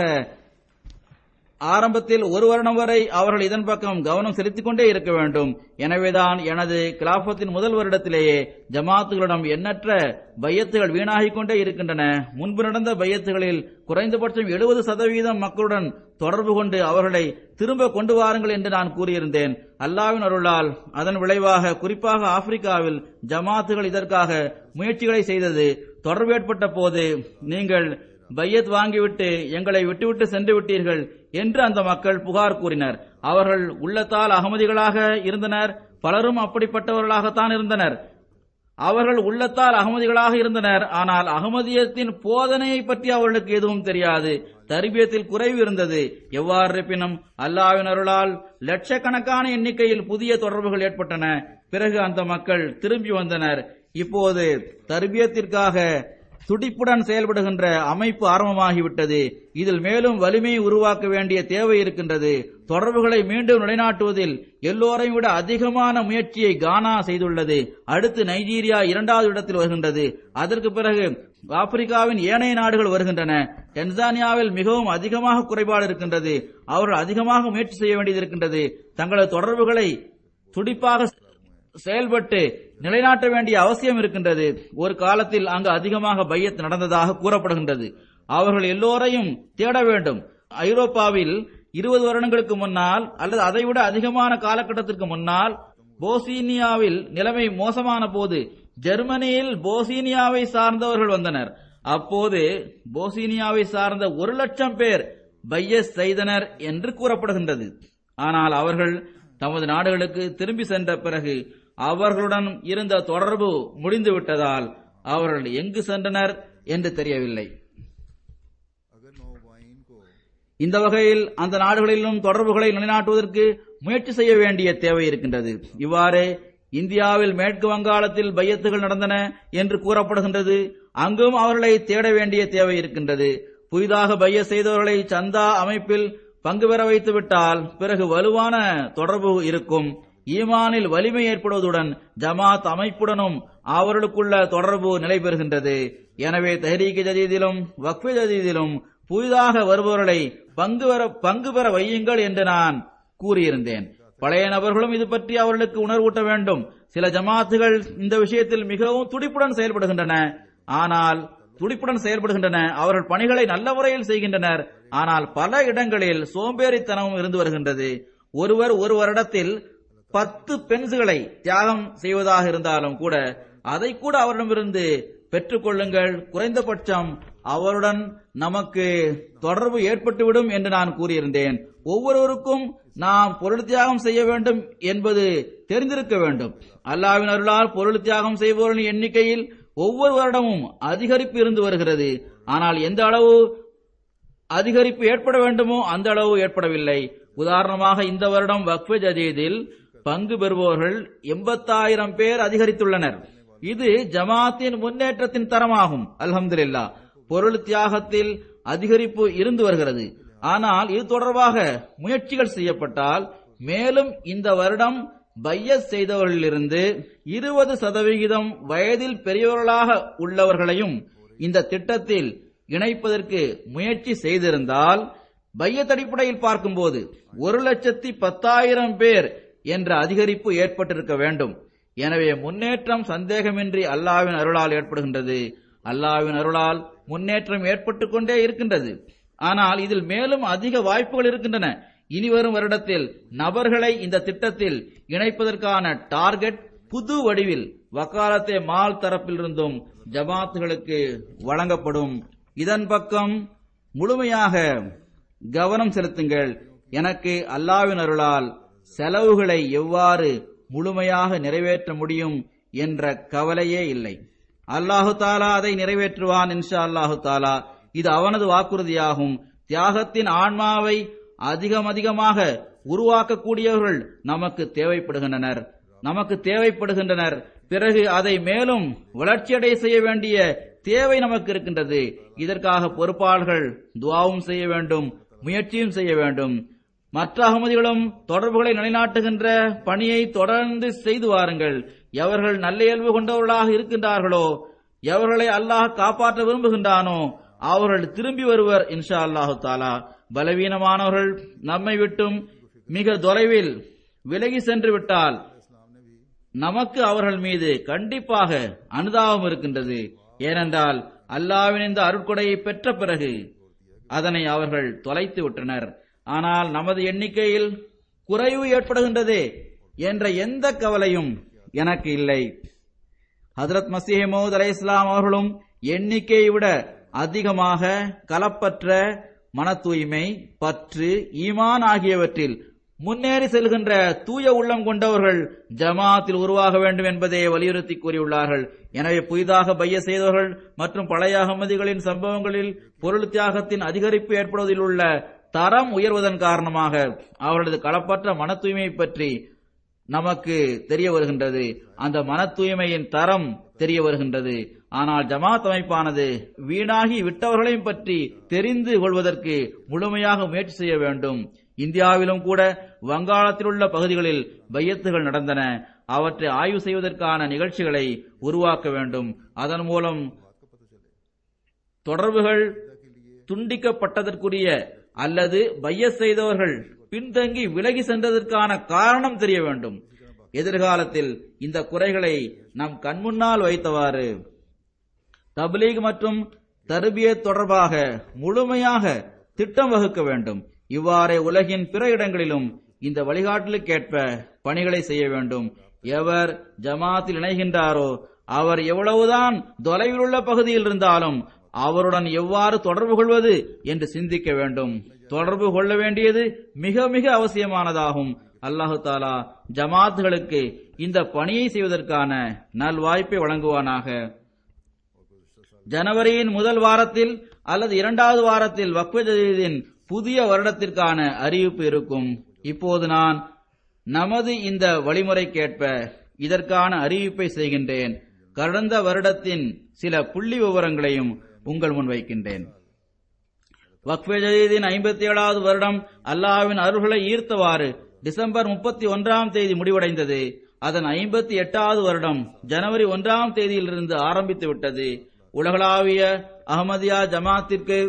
ஆரம்பத்தில் ஒரு வருடம் வரை அவர்கள் இதன் பக்கம் கவனம் செலுத்திக் கொண்டே இருக்க வேண்டும் எனவேதான் எனது கிலாபத்தின் முதல் வருடத்திலேயே ஜமாத்துகளிடம் எண்ணற்ற பையத்துகள் வீணாகிக் கொண்டே இருக்கின்றன முன்பு நடந்த பையத்துகளில் குறைந்தபட்சம் எழுபது சதவீதம் மக்களுடன் தொடர்பு கொண்டு அவர்களை திரும்ப கொண்டு வாருங்கள் என்று நான் கூறியிருந்தேன் அல்லாவின் அருளால் அதன் விளைவாக குறிப்பாக ஆப்பிரிக்காவில் ஜமாத்துகள் இதற்காக முயற்சிகளை செய்தது தொடர்பு ஏற்பட்ட போது நீங்கள் பையத் வாங்கிவிட்டு எங்களை விட்டுவிட்டு சென்று விட்டீர்கள் என்று அந்த மக்கள் புகார் கூறினர் அவர்கள் உள்ளத்தால் அகமதிகளாக இருந்தனர் பலரும் அப்படிப்பட்டவர்களாகத்தான் இருந்தனர் அவர்கள் உள்ளத்தால் அகமதிகளாக இருந்தனர் ஆனால் அகமதியத்தின் போதனையை பற்றி அவர்களுக்கு எதுவும் தெரியாது தர்பியத்தில் குறைவு இருந்தது எவ்வாறு இருப்பினும் அல்லாவின் அருளால் லட்சக்கணக்கான எண்ணிக்கையில் புதிய தொடர்புகள் ஏற்பட்டன பிறகு அந்த மக்கள் திரும்பி வந்தனர் இப்போது தர்பியத்திற்காக துடிப்புடன் செயல்படுகின்ற அமைப்பு ஆரம்பமாகிவிட்டது இதில் மேலும் வலிமையை உருவாக்க வேண்டிய தேவை இருக்கின்றது தொடர்புகளை மீண்டும் நிலைநாட்டுவதில் எல்லோரையும் விட அதிகமான முயற்சியை கானா செய்துள்ளது அடுத்து நைஜீரியா இரண்டாவது இடத்தில் வருகின்றது அதற்கு பிறகு ஆப்பிரிக்காவின் ஏனைய நாடுகள் வருகின்றன டென்சானியாவில் மிகவும் அதிகமாக குறைபாடு இருக்கின்றது அவர்கள் அதிகமாக முயற்சி செய்ய வேண்டியது இருக்கின்றது தங்களது தொடர்புகளை துடிப்பாக செயல்பட்டு நிலைநாட்ட வேண்டிய அவசியம் இருக்கின்றது ஒரு காலத்தில் அங்கு அதிகமாக பையத் நடந்ததாக கூறப்படுகின்றது அவர்கள் எல்லோரையும் தேட வேண்டும் ஐரோப்பாவில் இருபது வருடங்களுக்கு முன்னால் அல்லது அதைவிட அதிகமான காலகட்டத்திற்கு முன்னால் போசீனியாவில் நிலைமை மோசமான போது ஜெர்மனியில் போசீனியாவை சார்ந்தவர்கள் வந்தனர் அப்போது போசீனியாவை சார்ந்த ஒரு லட்சம் பேர் பையஸ் செய்தனர் என்று கூறப்படுகின்றது ஆனால் அவர்கள் தமது நாடுகளுக்கு திரும்பி சென்ற பிறகு அவர்களுடன் இருந்த தொடர்பு முடிந்து விட்டதால் அவர்கள் எங்கு சென்றனர் என்று தெரியவில்லை अगर नौवाइन को இந்த வகையில் அந்த நாடுகளிலும் தொடர்புகளை நிலைநாட்டுவதற்கு முயற்சி செய்ய வேண்டிய தேவை இருக்கின்றது இவ்வாறு இந்தியாவில் மேற்கு வங்காளத்தில் பையத்துகள் நடந்தன என்று கூறப்படுகின்றது அங்கும் அவர்களை தேட வேண்டிய தேவை இருக்கின்றது புதிதாக பைய செய்தவர்களை சந்தா அமைப்பில் பங்கு பெற வைத்து விட்டால் பிறகு வலுவான தொடர்பு இருக்கும் ஈமானில் வலிமை ஏற்படுவதுடன் ஜமாத் அமைப்புடனும் அவர்களுக்குள்ள தொடர்பு நிலை பெறுகின்றது எனவே தஹரீக் ஜதீதிலும் வக்ஃபே ஜதீதிலும் புதிதாக வருபவர்களை பங்கு பெற பங்கு பெற வையுங்கள் என்று நான் கூறியிருந்தேன் பழைய நபர்களும் இது பற்றி அவர்களுக்கு உணர்வூட்ட வேண்டும் சில ஜமாத்துகள் இந்த விஷயத்தில் மிகவும் துடிப்புடன் செயல்படுகின்றன ஆனால் துடிப்புடன் செயல்படுகின்றன அவர்கள் பணிகளை நல்ல முறையில் செய்கின்றனர் ஆனால் பல இடங்களில் சோம்பேறித்தனமும் இருந்து வருகின்றது ஒருவர் ஒரு வருடத்தில் பத்து பென்சுகளை தியாகம் செய்வதாக இருந்தாலும் கூட அதை கூட அவரிடமிருந்து பெற்றுக்கொள்ளுங்கள் குறைந்தபட்சம் அவருடன் நமக்கு தொடர்பு ஏற்பட்டுவிடும் என்று நான் கூறியிருந்தேன் ஒவ்வொருவருக்கும் நாம் பொருள் தியாகம் செய்ய வேண்டும் என்பது தெரிந்திருக்க வேண்டும் அல்லாவின் அருளால் பொருள் தியாகம் செய்பவர்களின் எண்ணிக்கையில் ஒவ்வொரு வருடமும் அதிகரிப்பு இருந்து வருகிறது ஆனால் எந்த அளவு அதிகரிப்பு ஏற்பட வேண்டுமோ அந்த அளவு ஏற்படவில்லை உதாரணமாக இந்த வருடம் வக்ஃபு ஜதீதில் பங்கு பெறுபவர்கள் எண்பத்தாயிரம் பேர் அதிகரித்துள்ளனர் இது ஜமாத்தின் முன்னேற்றத்தின் தரமாகும் அல்ஹம்துலில்லா பொருள் தியாகத்தில் அதிகரிப்பு இருந்து வருகிறது ஆனால் இது தொடர்பாக முயற்சிகள் செய்யப்பட்டால் மேலும் இந்த வருடம் பையஸ் செய்தவர்களிலிருந்து இருபது சதவிகிதம் வயதில் பெரியவர்களாக உள்ளவர்களையும் இந்த திட்டத்தில் இணைப்பதற்கு முயற்சி செய்திருந்தால் பையத் அடிப்படையில் பார்க்கும்போது ஒரு லட்சத்தி பத்தாயிரம் பேர் என்ற அதிகரிப்பு ஏற்பட்டிருக்க வேண்டும் எனவே முன்னேற்றம் சந்தேகமின்றி அல்லாவின் அருளால் ஏற்படுகின்றது அல்லாவின் அருளால் முன்னேற்றம் ஏற்பட்டுக் கொண்டே இருக்கின்றது ஆனால் இதில் மேலும் அதிக வாய்ப்புகள் இருக்கின்றன இனி வரும் வருடத்தில் நபர்களை இந்த திட்டத்தில் இணைப்பதற்கான டார்கெட் புது வடிவில் வக்காலத்தே மால் தரப்பிலிருந்தும் ஜமாத்துகளுக்கு வழங்கப்படும் இதன் பக்கம் முழுமையாக கவனம் செலுத்துங்கள் எனக்கு அல்லாவின் அருளால் செலவுகளை எவ்வாறு முழுமையாக நிறைவேற்ற முடியும் என்ற கவலையே இல்லை அல்லாஹு தாலா அதை நிறைவேற்றுவான் இன்ஷா அல்லாஹு தாலா இது அவனது வாக்குறுதியாகும் தியாகத்தின் ஆன்மாவை அதிகம் அதிகமாக உருவாக்கக்கூடியவர்கள் நமக்கு தேவைப்படுகின்றனர் நமக்கு தேவைப்படுகின்றனர் பிறகு அதை மேலும் வளர்ச்சியடைய செய்ய வேண்டிய தேவை நமக்கு இருக்கின்றது இதற்காக பொறுப்பாளர்கள் துவாவும் செய்ய வேண்டும் முயற்சியும் செய்ய வேண்டும் மற்ற அகமதிகளும் தொடர்புகளை நிலைநாட்டுகின்ற பணியை தொடர்ந்து செய்து வாருங்கள் எவர்கள் நல்ல இயல்பு கொண்டவர்களாக இருக்கின்றார்களோ எவர்களை அல்லாஹ் காப்பாற்ற விரும்புகின்றானோ அவர்கள் திரும்பி வருவர் இன்ஷா அல்லாஹு தாலா பலவீனமானவர்கள் நம்மை விட்டும் மிக தொலைவில் விலகி சென்று விட்டால் நமக்கு அவர்கள் மீது கண்டிப்பாக அனுதாபம் இருக்கின்றது ஏனென்றால் அல்லாவின் இந்த அருட்கொடையை பெற்ற பிறகு அதனை அவர்கள் தொலைத்து விட்டனர் ஆனால் நமது எண்ணிக்கையில் குறைவு ஏற்படுகின்றதே என்ற எந்த கவலையும் எனக்கு இல்லை ஹதரத் மசீஹ் மௌத் அலை இஸ்லாம் அவர்களும் எண்ணிக்கையை விட அதிகமாக கலப்பற்ற மன தூய்மை பற்று ஈமான் ஆகியவற்றில் முன்னேறி செல்கின்ற தூய உள்ளம் கொண்டவர்கள் ஜமாத்தில் உருவாக வேண்டும் என்பதை வலியுறுத்தி கூறியுள்ளார்கள் எனவே புதிதாக பைய செய்தவர்கள் மற்றும் பழைய அகமதிகளின் சம்பவங்களில் பொருள் தியாகத்தின் அதிகரிப்பு ஏற்படுவதில் உள்ள தரம் உயர்வதன் காரணமாக அவர்களது களப்பற்ற மன தூய்மை பற்றி நமக்கு தெரிய வருகின்றது அந்த மன தூய்மையின் தரம் தெரிய வருகின்றது ஆனால் ஜமாத் அமைப்பானது வீணாகி விட்டவர்களையும் பற்றி தெரிந்து கொள்வதற்கு முழுமையாக முயற்சி செய்ய வேண்டும் இந்தியாவிலும் கூட வங்காளத்தில் உள்ள பகுதிகளில் பையத்துகள் நடந்தன அவற்றை ஆய்வு செய்வதற்கான நிகழ்ச்சிகளை உருவாக்க வேண்டும் அதன் மூலம் தொடர்புகள் துண்டிக்கப்பட்டதற்குரிய அல்லது பைய செய்தவர்கள் பின்தங்கி விலகி சென்றதற்கான காரணம் தெரிய வேண்டும் எதிர்காலத்தில் இந்த குறைகளை நம் கண்முன்னால் வைத்தவாறு தப்லீக் மற்றும் தர்பியத் தொடர்பாக முழுமையாக திட்டம் வகுக்க வேண்டும் இவ்வாறே உலகின் பிற இடங்களிலும் இந்த வழிகாட்டலுக்கேற்ப பணிகளை செய்ய வேண்டும் எவர் ஜமாத்தில் இணைகின்றாரோ அவர் எவ்வளவுதான் தொலைவில் உள்ள பகுதியில் இருந்தாலும் அவருடன் எவ்வாறு தொடர்பு கொள்வது என்று சிந்திக்க வேண்டும் தொடர்பு கொள்ள வேண்டியது மிக மிக அவசியமானதாகும் அல்லாஹு தாலா ஜமாத்துகளுக்கு இந்த பணியை செய்வதற்கான நல்வாய்ப்பை வழங்குவானாக ஜனவரியின் முதல் வாரத்தில் அல்லது இரண்டாவது வாரத்தில் வக்ஃப ஜதீதின் புதிய வருடத்திற்கான அறிவிப்பு இருக்கும் இப்போது நான் நமது இந்த வழிமுறைக்கேற்ப இதற்கான அறிவிப்பை செய்கின்றேன் கடந்த வருடத்தின் சில புள்ளி விவரங்களையும் உங்கள் முன் வைக்கின்றேன் வக்ஃபே ஜதீதின் ஐம்பத்தி ஏழாவது வருடம் அல்லாஹ்வின் அருள்களை ஈர்த்தவாறு டிசம்பர் முப்பத்தி ஒன்றாம் தேதி முடிவடைந்தது அதன் ஐம்பத்தி எட்டாவது வருடம் ஜனவரி ஒன்றாம் தேதியிலிருந்து ஆரம்பித்து விட்டது உலகளாவிய அகமதியா ஜமாத்திற்கு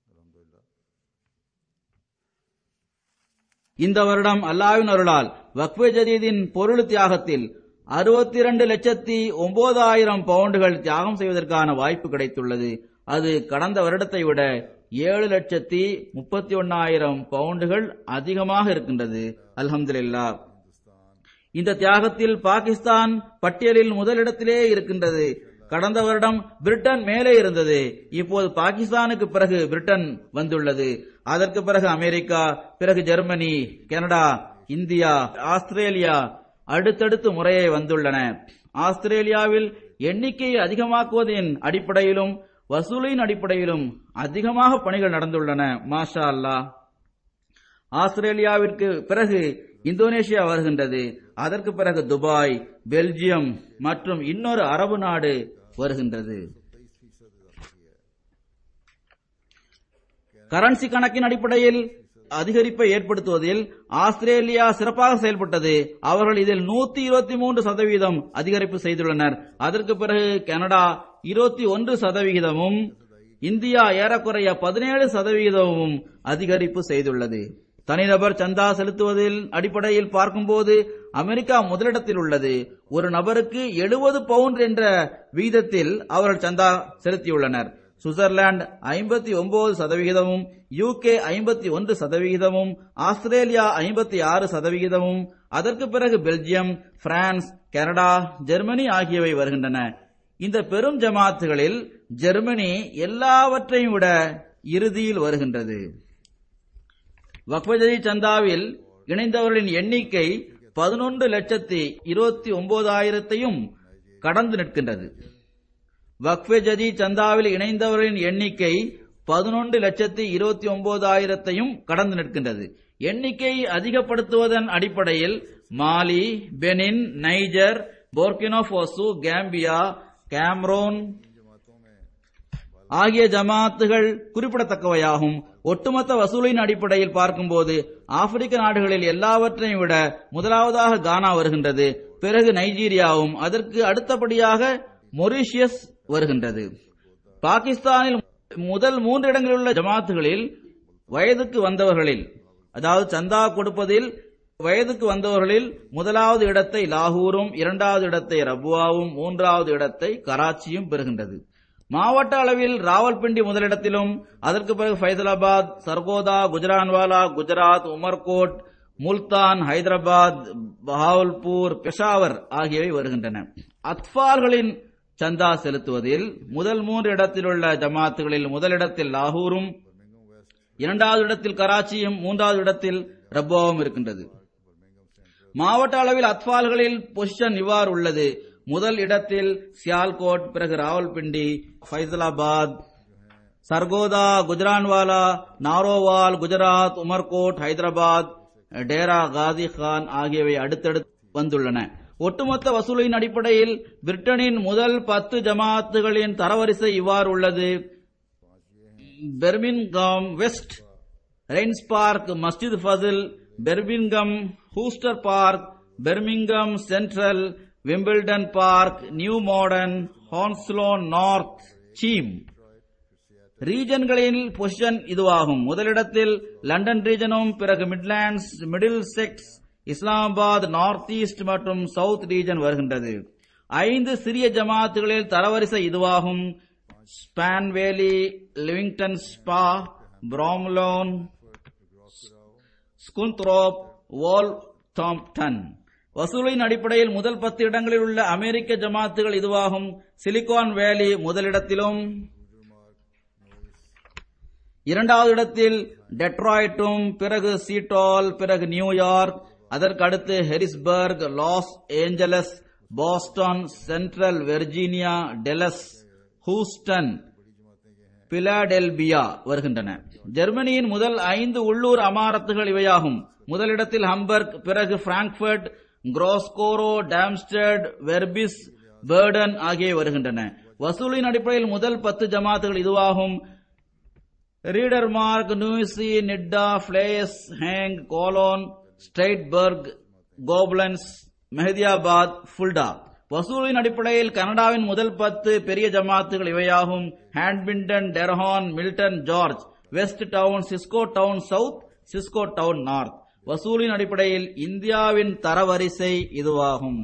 இந்த வருடம் அல்லாவின் அருளால் வக்ஃபே ஜதீதின் பொருள் தியாகத்தில் அறுபத்தி இரண்டு லட்சத்தி ஒன்பதாயிரம் பவுண்டுகள் தியாகம் செய்வதற்கான வாய்ப்பு கிடைத்துள்ளது அது கடந்த வருடத்தை விட ஏழு லட்சத்தி முப்பத்தி ஒன்னாயிரம் பவுண்டுகள் அதிகமாக இருக்கின்றது அல்ஹம்துலில்லா இந்த தியாகத்தில் பாகிஸ்தான் பட்டியலில் முதலிடத்திலே இருக்கின்றது கடந்த வருடம் பிரிட்டன் மேலே இருந்தது இப்போது பாகிஸ்தானுக்கு பிறகு பிரிட்டன் வந்துள்ளது அதற்கு பிறகு அமெரிக்கா பிறகு ஜெர்மனி கனடா இந்தியா ஆஸ்திரேலியா அடுத்தடுத்து முறையே வந்துள்ளன ஆஸ்திரேலியாவில் எண்ணிக்கையை அதிகமாக்குவதின் அடிப்படையிலும் வசூலின் அடிப்படையிலும் அதிகமாக பணிகள் நடந்துள்ளன மாஷா அல்லாஹ் ஆஸ்திரேலியாவிற்கு பிறகு இந்தோனேஷியா வருகின்றது அதற்கு பிறகு துபாய் பெல்ஜியம் மற்றும் இன்னொரு அரபு நாடு வருகின்றது கரன்சி கணக்கின் அடிப்படையில் அதிகரிப்பை ஏற்படுத்துவதில் ஆஸ்திரேலியா சிறப்பாக செயல்பட்டது அவர்கள் இதில் நூத்தி இருபத்தி மூன்று சதவீதம் அதிகரிப்பு செய்துள்ளனர் அதற்கு பிறகு கனடா இருபத்தி ஒன்று சதவிகிதமும் இந்தியா ஏறக்குறைய பதினேழு சதவிகிதமும் அதிகரிப்பு செய்துள்ளது தனிநபர் சந்தா செலுத்துவதில் அடிப்படையில் பார்க்கும்போது அமெரிக்கா முதலிடத்தில் உள்ளது ஒரு நபருக்கு எழுபது பவுண்ட் என்ற வீதத்தில் அவர்கள் சந்தா செலுத்தியுள்ளனர் சுவிட்சர்லாந்து ஐம்பத்தி ஒன்பது சதவிகிதமும் யூகே ஐம்பத்தி ஒன்று சதவிகிதமும் ஆஸ்திரேலியா ஐம்பத்தி ஆறு சதவிகிதமும் அதற்கு பிறகு பெல்ஜியம் பிரான்ஸ் கனடா ஜெர்மனி ஆகியவை வருகின்றன இந்த பெரும் ஜமாத்துகளில் ஜெர்மனி எல்லாவற்றையும் விட இறுதியில் வருகின்றது வக்ஃபஜதி சந்தாவில் இணைந்தவர்களின் எண்ணிக்கை பதினொன்று லட்சத்தி இருபத்தி ஒன்பதாயிரத்தையும் கடந்து நிற்கின்றது வக்ஃபே ஜதி சந்தாவில் இணைந்தவர்களின் எண்ணிக்கை பதினொன்று லட்சத்தி இருபத்தி ஒன்பதாயிரத்தையும் கடந்து நிற்கின்றது எண்ணிக்கையை அதிகப்படுத்துவதன் அடிப்படையில் Mali Benin Niger Burkina Faso Gambia Cameroon ஆகிய ஜமாத்துகள் குறிப்பிடத்தக்கவையாகும் ஒட்டுமொத்த வசூலின் அடிப்படையில் பார்க்கும்போது ஆப்பிரிக்க நாடுகளில் எல்லாவற்றையும் விட முதலாவதாக கானா வருகின்றது பிறகு நைஜீரியாவும் அதற்கு அடுத்தபடியாக மொரீஷியஸ் வருகின்றது பாகிஸ்தானில் முதல் மூன்று இடங்களில் உள்ள ஜமாத்துகளில் வயதுக்கு வந்தவர்களில் அதாவது சந்தா கொடுப்பதில் வயதுக்கு வந்தவர்களில் முதலாவது இடத்தை லாகூரும் இரண்டாவது இடத்தை ரபுவாவும் மூன்றாவது இடத்தை கராச்சியும் பெறுகின்றது மாவட்ட அளவில் ராவல்பிண்டி முதலிடத்திலும் அதற்கு பிறகு ஃபைசலாபாத் சர்கோதா குஜரான்வாலா குஜராத் உமர்கோட் முல்தான் ஹைதராபாத் பஹாவல்பூர் பெஷாவர் ஆகியவை வருகின்றன அத்பால்களின் சந்தா செலுத்துவதில் முதல் மூன்று இடத்தில் உள்ள ஜமாத்துகளில் முதலிடத்தில் லாகூரும் இரண்டாவது இடத்தில் கராச்சியும் மூன்றாவது இடத்தில் ரப்பாவும் இருக்கின்றது மாவட்ட அளவில் அத்பால்களில் பொசிஷன் இவ்வாறு உள்ளது முதல் இடத்தில் சியால்கோட் பிறகு ராவல்பிண்டி ஃபைசலாபாத் சர்கோதா குஜரான்வாலா நாரோவால் குஜராத் உமர்கோட் ஹைதராபாத் டேரா காதி கான் ஆகியவை அடுத்தடுத்து வந்துள்ளன ஒட்டுமொத்த வசூலின் அடிப்படையில் பிரிட்டனின் முதல் பத்து ஜமாத்துகளின் தரவரிசை இவ்வாறு உள்ளது Birmingham west Raynes park Masjid Fazl Birmingham Worcester park Birmingham central Wimbledon park New Malden Hounslow north Cheam ரீஜன்களின் பொசிஷன் இதுவாகும் முதலிடத்தில் லண்டன் ரீஜனும் பிறகு Midlands Middlesex Islamabad north east மற்றும் சவுத் ரீஜன் வருகின்றது ஐந்து சிறிய ஜமாத்துகளில் தரவரிசை இதுவாகும் ஸ்பான் வேலி லிவிங்டன் ஸ்பா பிராம்லோன் ஸ்குந்த்ரோப் வால் தாம்டன் வசூலின் அடிப்படையில் முதல் பத்து இடங்களில் உள்ள அமெரிக்க ஜமாத்துகள் இதுவாகும் சிலிகான் வேலி முதலிடத்திலும் இரண்டாவது இடத்தில் டெட்ராய்டும் பிறகு சீட்டால் பிறகு நியூயார்க் அதற்கு அடுத்து Harrisburg Los Angeles Boston central Virginia Dallas Houston Philadelphia வருகின்றன ஜெர்மனியின் முதல் ஐந்து உள்ளூர் அமாரத்துகள் இவையாகும் முதலிடத்தில் ஹம்பர்க் பிறகு பிராங்க்பர்ட் குரோஸ்கோரோ டாம்ஸ்டட் வெர்பிஸ் பேர்டன் ஆகியவை வருகின்றன வசூலின் அடிப்படையில் முதல் பத்து ஜமாத்துகள் இதுவாகும் ரீடர்மார்க் நியூசி நிட்டா பிளேஸ் ஹேங் கோலோன் ஸ்ட்ரைட்பர்க் கோப்லன்ஸ் மெஹதியாபாத் ஃபுல்டா வசூலின் அடிப்படையில் கனடாவின் முதல் பத்து பெரிய ஜமாத்துகள் இவையாகும் ஹேண்ட்பிண்டன் டெர்ஹான் மில்டன் ஜார்ஜ் வெஸ்ட் டவுன் Saskatoon south Saskatoon north வசூலின் அடிப்படையில் இந்தியாவின் தரவரிசை இதுவாகும்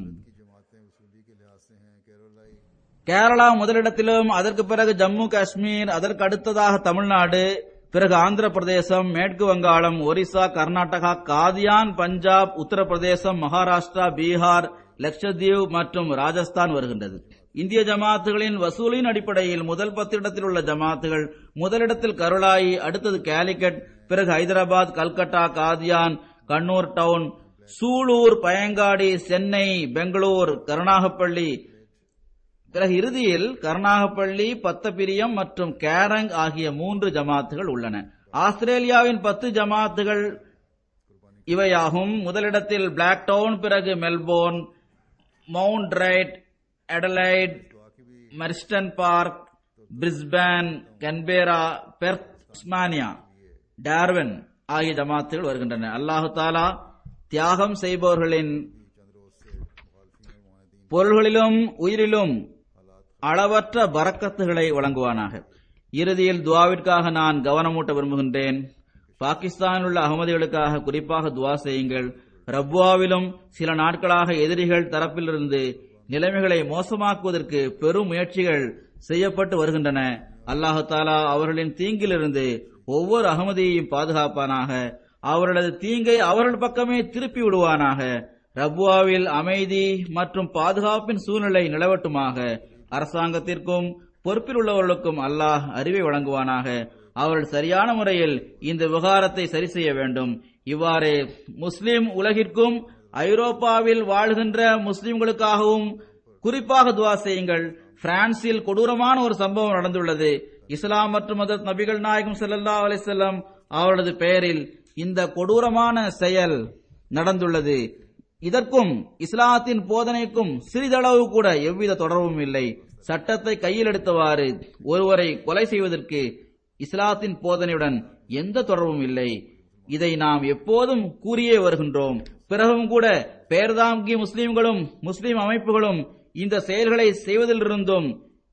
கேரளா முதலிடத்திலும் அதற்கு பிறகு ஜம்மு காஷ்மீர் அதற்கு அடுத்ததாக தமிழ்நாடு பிறகு ஆந்திர பிரதேசம் மேற்கு வங்காளம் ஒரிசா கர்நாடகா காதியான் பஞ்சாப் உத்தரப்பிரதேசம் மகாராஷ்டிரா பீகார் லட்சத்தீவு மற்றும் ராஜஸ்தான் வருகின்றது இந்திய ஜமாத்துகளின் வசூலின் அடிப்படையில் முதல் பத்து இடத்தில் உள்ள ஜமாத்துகள் முதலிடத்தில் கருளாயி அடுத்தது கேலிக்கட் பிறகு ஹைதராபாத் கல்கட்டா காதியான் கண்ணூர் டவுன் சூலூர் பயங்காடி சென்னை பெங்களூர் கருணாகப்பள்ளி பிறகு இறுதியில் கருணாகப்பள்ளி பத்தபிரியம் மற்றும் கேரங் ஆகிய மூன்று ஜமாத்துகள் உள்ளன ஆஸ்திரேலியாவின் பத்து ஜமாத்துகள் இவையாகும் முதலிடத்தில் பிளாக் டவுன் பிறகு Melbourne Mount Druitt Adelaide Marsden park Brisbane Canberra Perth Tasmania Darwin ஆகிய ஜமாத்துகள் வருகின்றன அல்லாஹு தாலா தியாகம் செய்பவர்களின் பொருள்களிலும் உயிரிலும் அளவற்ற பறக்கத்துகளை வழங்குவானாக இறுதியில் துவாவிற்காக நான் கவனமூட்ட விரும்புகின்றேன் பாகிஸ்தானில் உள்ள அகமதிகளுக்காக குறிப்பாக துவா செய்யுங்கள் ரப்வாவிலும் சில நாட்களாக எதிரிகள் தரப்பிலிருந்து நிலைமைகளை மோசமாக்குவதற்கு பெரும் முயற்சிகள் செய்யப்பட்டு வருகின்றன அல்லாஹு தாலா அவர்களின் தீங்கிலிருந்து ஒவ்வொரு அகமதியையும் பாதுகாப்பானாக அவர்களது தீங்கை அவர்கள் பக்கமே திருப்பி விடுவானாக ரப்வாவில் அமைதி மற்றும் பாதுகாப்பின் சூழ்நிலை நிலவட்டுமாக அரசாங்கத்திற்கும் பொறுப்பில் உள்ளவர்களுக்கும் அல்லாஹ் அறிவை வழங்குவானாக அவர்கள் சரியான முறையில் இந்த விவகாரத்தை சரி செய்ய வேண்டும் இவ்வாறு முஸ்லிம் உலகிற்கும் ஐரோப்பாவில் வாழ்கின்ற முஸ்லிம்களுக்காகவும் குறிப்பாக துவா செய்யுங்கள் பிரான்சில் கொடூரமான ஒரு சம்பவம் நடந்துள்ளது இஸ்லாம் மற்றும் மதத் நபிகள் நாயகம் ஸல்லல்லாஹு அலைஹி வஸல்லம் அவர்களது பெயரில் இந்த கொடூரமான செயல் நடந்துள்ளது இதற்கும் இஸ்லாத்தின் போதனைக்கும் சிறிதளவு கூட எவ்வித தொடர்பும் இல்லை சட்டத்தை கையில் எடுத்தவாறு ஒருவரை கொலை செய்வதற்கு இஸ்லாத்தின் போதனையுடன் எந்த தொடர்பும் இல்லை இதை நாம் எப்போதும் கூறியே வருகின்றோம் பிறகும் கூட பேர்தாங்கி முஸ்லிம்களும் முஸ்லிம் அமைப்புகளும் இந்த செயல்களை செய்வதிலிருந்தும்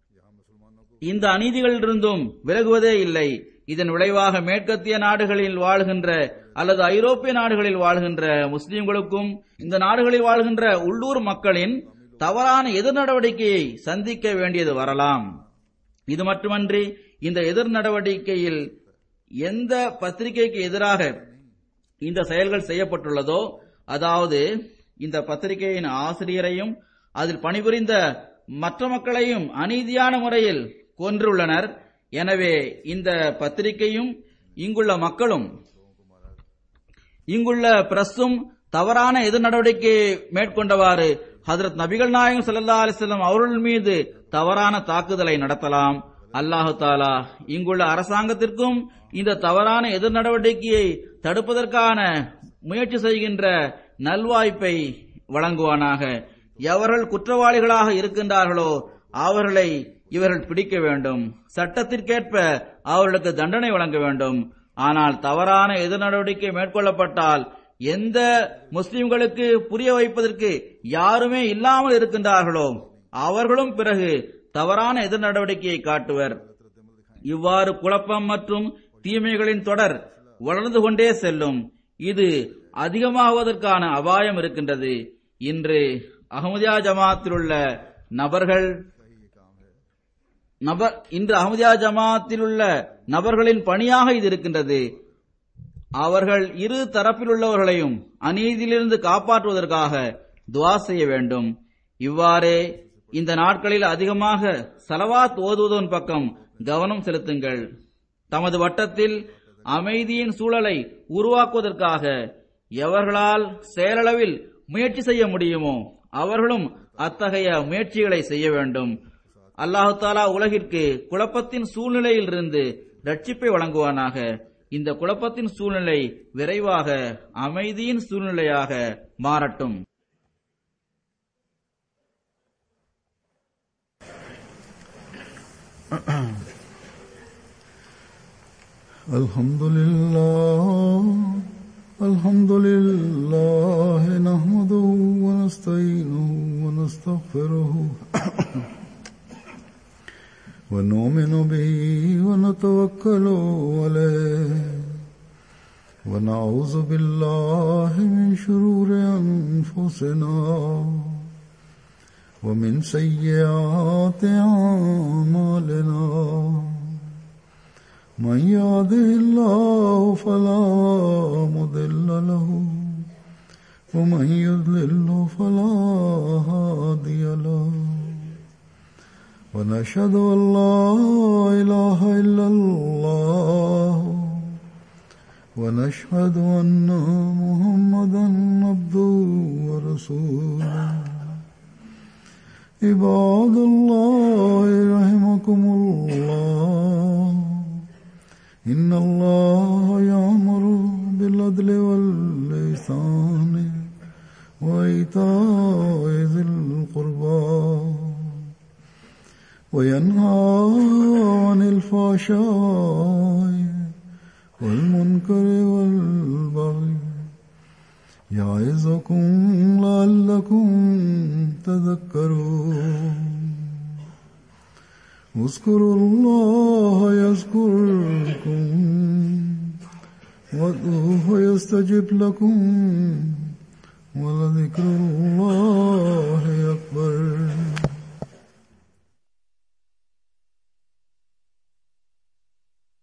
இந்த அநீதிகளிலிருந்தும் விலகுவதே இல்லை இதன் விளைவாக மேற்கத்திய நாடுகளில் வாழ்கின்ற அல்லது ஐரோப்பிய நாடுகளில் வாழ்கின்ற முஸ்லிம்களுக்கும் இந்த நாடுகளில் வாழ்கின்ற உள்ளூர் மக்களின் தவறான எதிர் நடவடிக்கையை சந்திக்க வேண்டியது வரலாம் இது மட்டுமன்றி இந்த எதிர் நடவடிக்கையில் எந்த பத்திரிகைக்கு எதிராக இந்த செயல்கள் செய்யப்பட்டுள்ளதோ அதாவது இந்த பத்திரிகையின் ஆசிரியரையும் அதில் பணிபுரிந்த மற்ற மக்களையும் அநீதியான முறையில் கொன்றுள்ளனர் எனவே இந்த பத்திரிகையும் இங்குள்ள மக்களும் இங்குள்ள பிரஸும் தவறான எதிர் நடவடிக்கையை மேற்கொண்டவாறு ஹதரத் நபிகள் நாயகம் ஸல்லல்லாஹு அலைஹி வஸல்லம் அவர்கள் மீது தவறான தாக்குதலை நடத்தலாம் அல்லாஹு தாலா இங்குள்ள அரசாங்கத்திற்கும் இந்த தவறான எதிர் நடவடிக்கையை தடுப்பதற்கான முயற்சி செய்கின்ற நல்வாய்ப்பை வழங்குவானாக எவர்கள் குற்றவாளிகளாக இருக்கின்றார்களோ அவர்களை இவர்கள் பிடிக்க வேண்டும் சட்டத்திற்கேற்ப அவர்களுக்கு தண்டனை வழங்க வேண்டும் ஆனால் தவறான எதிர் நடவடிக்கை மேற்கொள்ளப்பட்டால் எந்த முஸ்லிம்களுக்கு புரிய வைப்பதற்கு யாருமே இல்லாமல் இருக்கின்றார்களோ அவர்களும் பிறகு தவறான எதிர் நடவடிக்கையை காட்டுவர் இவ்வாறு குழப்பம் மற்றும் தீமைகளின் தொடர் வளர்ந்து கொண்டே செல்லும் இது அதிகமாவதற்கான அபாயம் இருக்கின்றது இன்று அகமதியா ஜமாத்தில் உள்ள நபர்கள் நபர் இன்று அகமதியா ஜமாத்தில் உள்ள நபர்களின் பணியாக இது இருக்கின்றது அவர்கள் இரு தரப்பில் உள்ளவர்களையும் அநீதியிலிருந்து காப்பாற்றுவதற்காக துவா செய்ய வேண்டும் இவ்வாறே இந்த நாட்களில் அதிகமாக சலவாத் ஓதுவதன் பக்கம் கவனம் செலுத்துங்கள் தமது வட்டத்தில் அமைதியின் சூழலை உருவாக்குவதற்காக எவர்களால் செயலளவில் முயற்சி செய்ய முடியுமோ அவர்களும் அத்தகைய முயற்சிகளை செய்ய வேண்டும் அல்லாஹு தாலா உலகிற்கு குழப்பத்தின் சூழ்நிலையில் இருந்து ரட்சிப்பை வழங்குவானாக இந்த குழப்பத்தின் சூழ்நிலை விரைவாக அமைதியின் சூழ்நிலையாக மாறட்டும் الحمد لله الحمد لله نحمده ونستعينه ونستغفره ونؤمن به ونتوكل عليه ونعوذ بالله من شرور أنفسنا ومن سيئات أعمالنا من يهده الله فلا مضل له ومن يضلل فلا هادي له ونشهد ان لا اله الا الله ونشهد ان محمدا عبده ورسوله عباد الله رحمكم الله إن الله يأمر بالعدل واللسان وإيتاء ذي القربى وينهى عن الفحشاء والمنكر والبغي يعظكم لعلكم تذكرون اذكروا الله يذكركم وادعوه يستجب لكم ولذكر الله